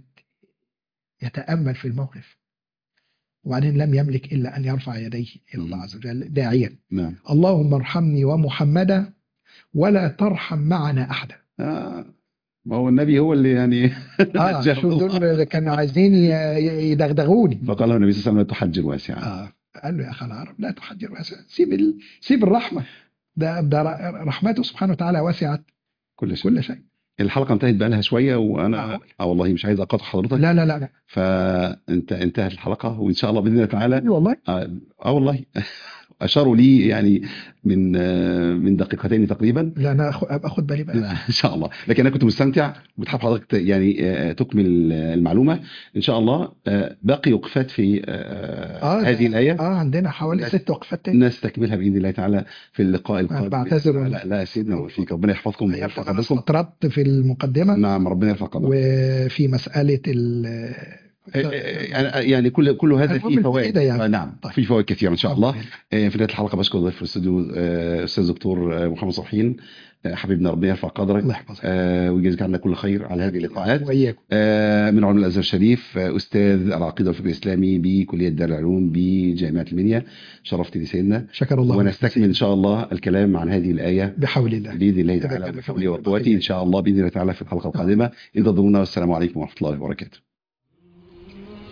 Speaker 2: يتأمل في الموقف وبعدين لم يملك إلا أن يرفع يديه إلى الله
Speaker 1: مم.
Speaker 2: عز وجل داعيا
Speaker 1: نعم
Speaker 2: اللهم ارحمني ومحمدا ولا ترحم معنا أحدا
Speaker 1: آه. ما هو النبي هو اللي يعني
Speaker 2: آه
Speaker 1: نجاه
Speaker 2: شوف
Speaker 1: الله.
Speaker 2: دول كانوا عايزين ي- ي- يدغدغوني
Speaker 1: فقال له النبي صلى الله عليه وسلم لا تحجر واسعا
Speaker 2: آه قال له يا أخي العرب لا تحجر واسعا سيب ال... سيب الرحمة ده ده ر- رحمته سبحانه وتعالى وسعت
Speaker 1: كل شيء
Speaker 2: كل شيء
Speaker 1: الحلقه انتهت بقى لها شويه وانا
Speaker 2: معقول.
Speaker 1: اه والله مش عايز اقاطع حضرتك
Speaker 2: لا لا لا لا
Speaker 1: فانت انتهت الحلقه وان شاء الله باذن الله تعالى
Speaker 2: إيه والله
Speaker 1: اه, آه والله اشاروا لي يعني من آه من دقيقتين تقريبا
Speaker 2: لا أنا أخ- أبقى أخد بالي بقى
Speaker 1: لا، ان شاء الله لكن انا كنت مستمتع وبتحب حضرتك ت- يعني آه، تكمل آه، المعلومه ان شاء الله آه، باقي وقفات في آه،
Speaker 2: آه،
Speaker 1: هذه الايه
Speaker 2: اه عندنا حوالي
Speaker 1: لا.
Speaker 2: ست وقفات تاني
Speaker 1: نستكملها باذن الله تعالى في اللقاء القادم
Speaker 2: بعتذر والله.
Speaker 1: لا لا يا سيدنا وفيك ربنا يحفظكم ويرفع
Speaker 2: يبقى أنا
Speaker 1: قدركم
Speaker 2: استطردت في المقدمة
Speaker 1: نعم ربنا يرفع قدركم
Speaker 2: وفي مسألة ال
Speaker 1: يعني يعني كل كل هذا
Speaker 2: المهم
Speaker 1: فيه فوائد
Speaker 2: الفائدة يعني.
Speaker 1: آه، نعم
Speaker 2: طيب.
Speaker 1: فيه فوائد كثيره ان شاء الله آه، في نهايه الحلقه بشكر ضيف الاستوديو آه، استاذ دكتور آه، محمد صبحين آه، حبيبنا ربنا يرفع قدرك
Speaker 2: الله يحفظك
Speaker 1: آه، ويجزيك عنا كل خير على هذه اللقاءات
Speaker 2: وإياكم
Speaker 1: آه، من علماء الازهر الشريف آه، استاذ العقيده والفقه الاسلامي بكليه دار العلوم بجامعه المنيا شرفتني سيدنا
Speaker 2: شكر الله
Speaker 1: ونستكمل ان شاء الله الكلام عن هذه الايه
Speaker 2: بحول الله
Speaker 1: باذن الله
Speaker 2: إذا
Speaker 1: تعالى
Speaker 2: كان
Speaker 1: وبحوله
Speaker 2: في
Speaker 1: وقوته ان شاء الله باذن الله تعالى في الحلقه القادمه انتظرونا والسلام عليكم ورحمه الله وبركاته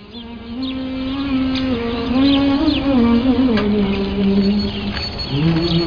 Speaker 3: Mm-hmm.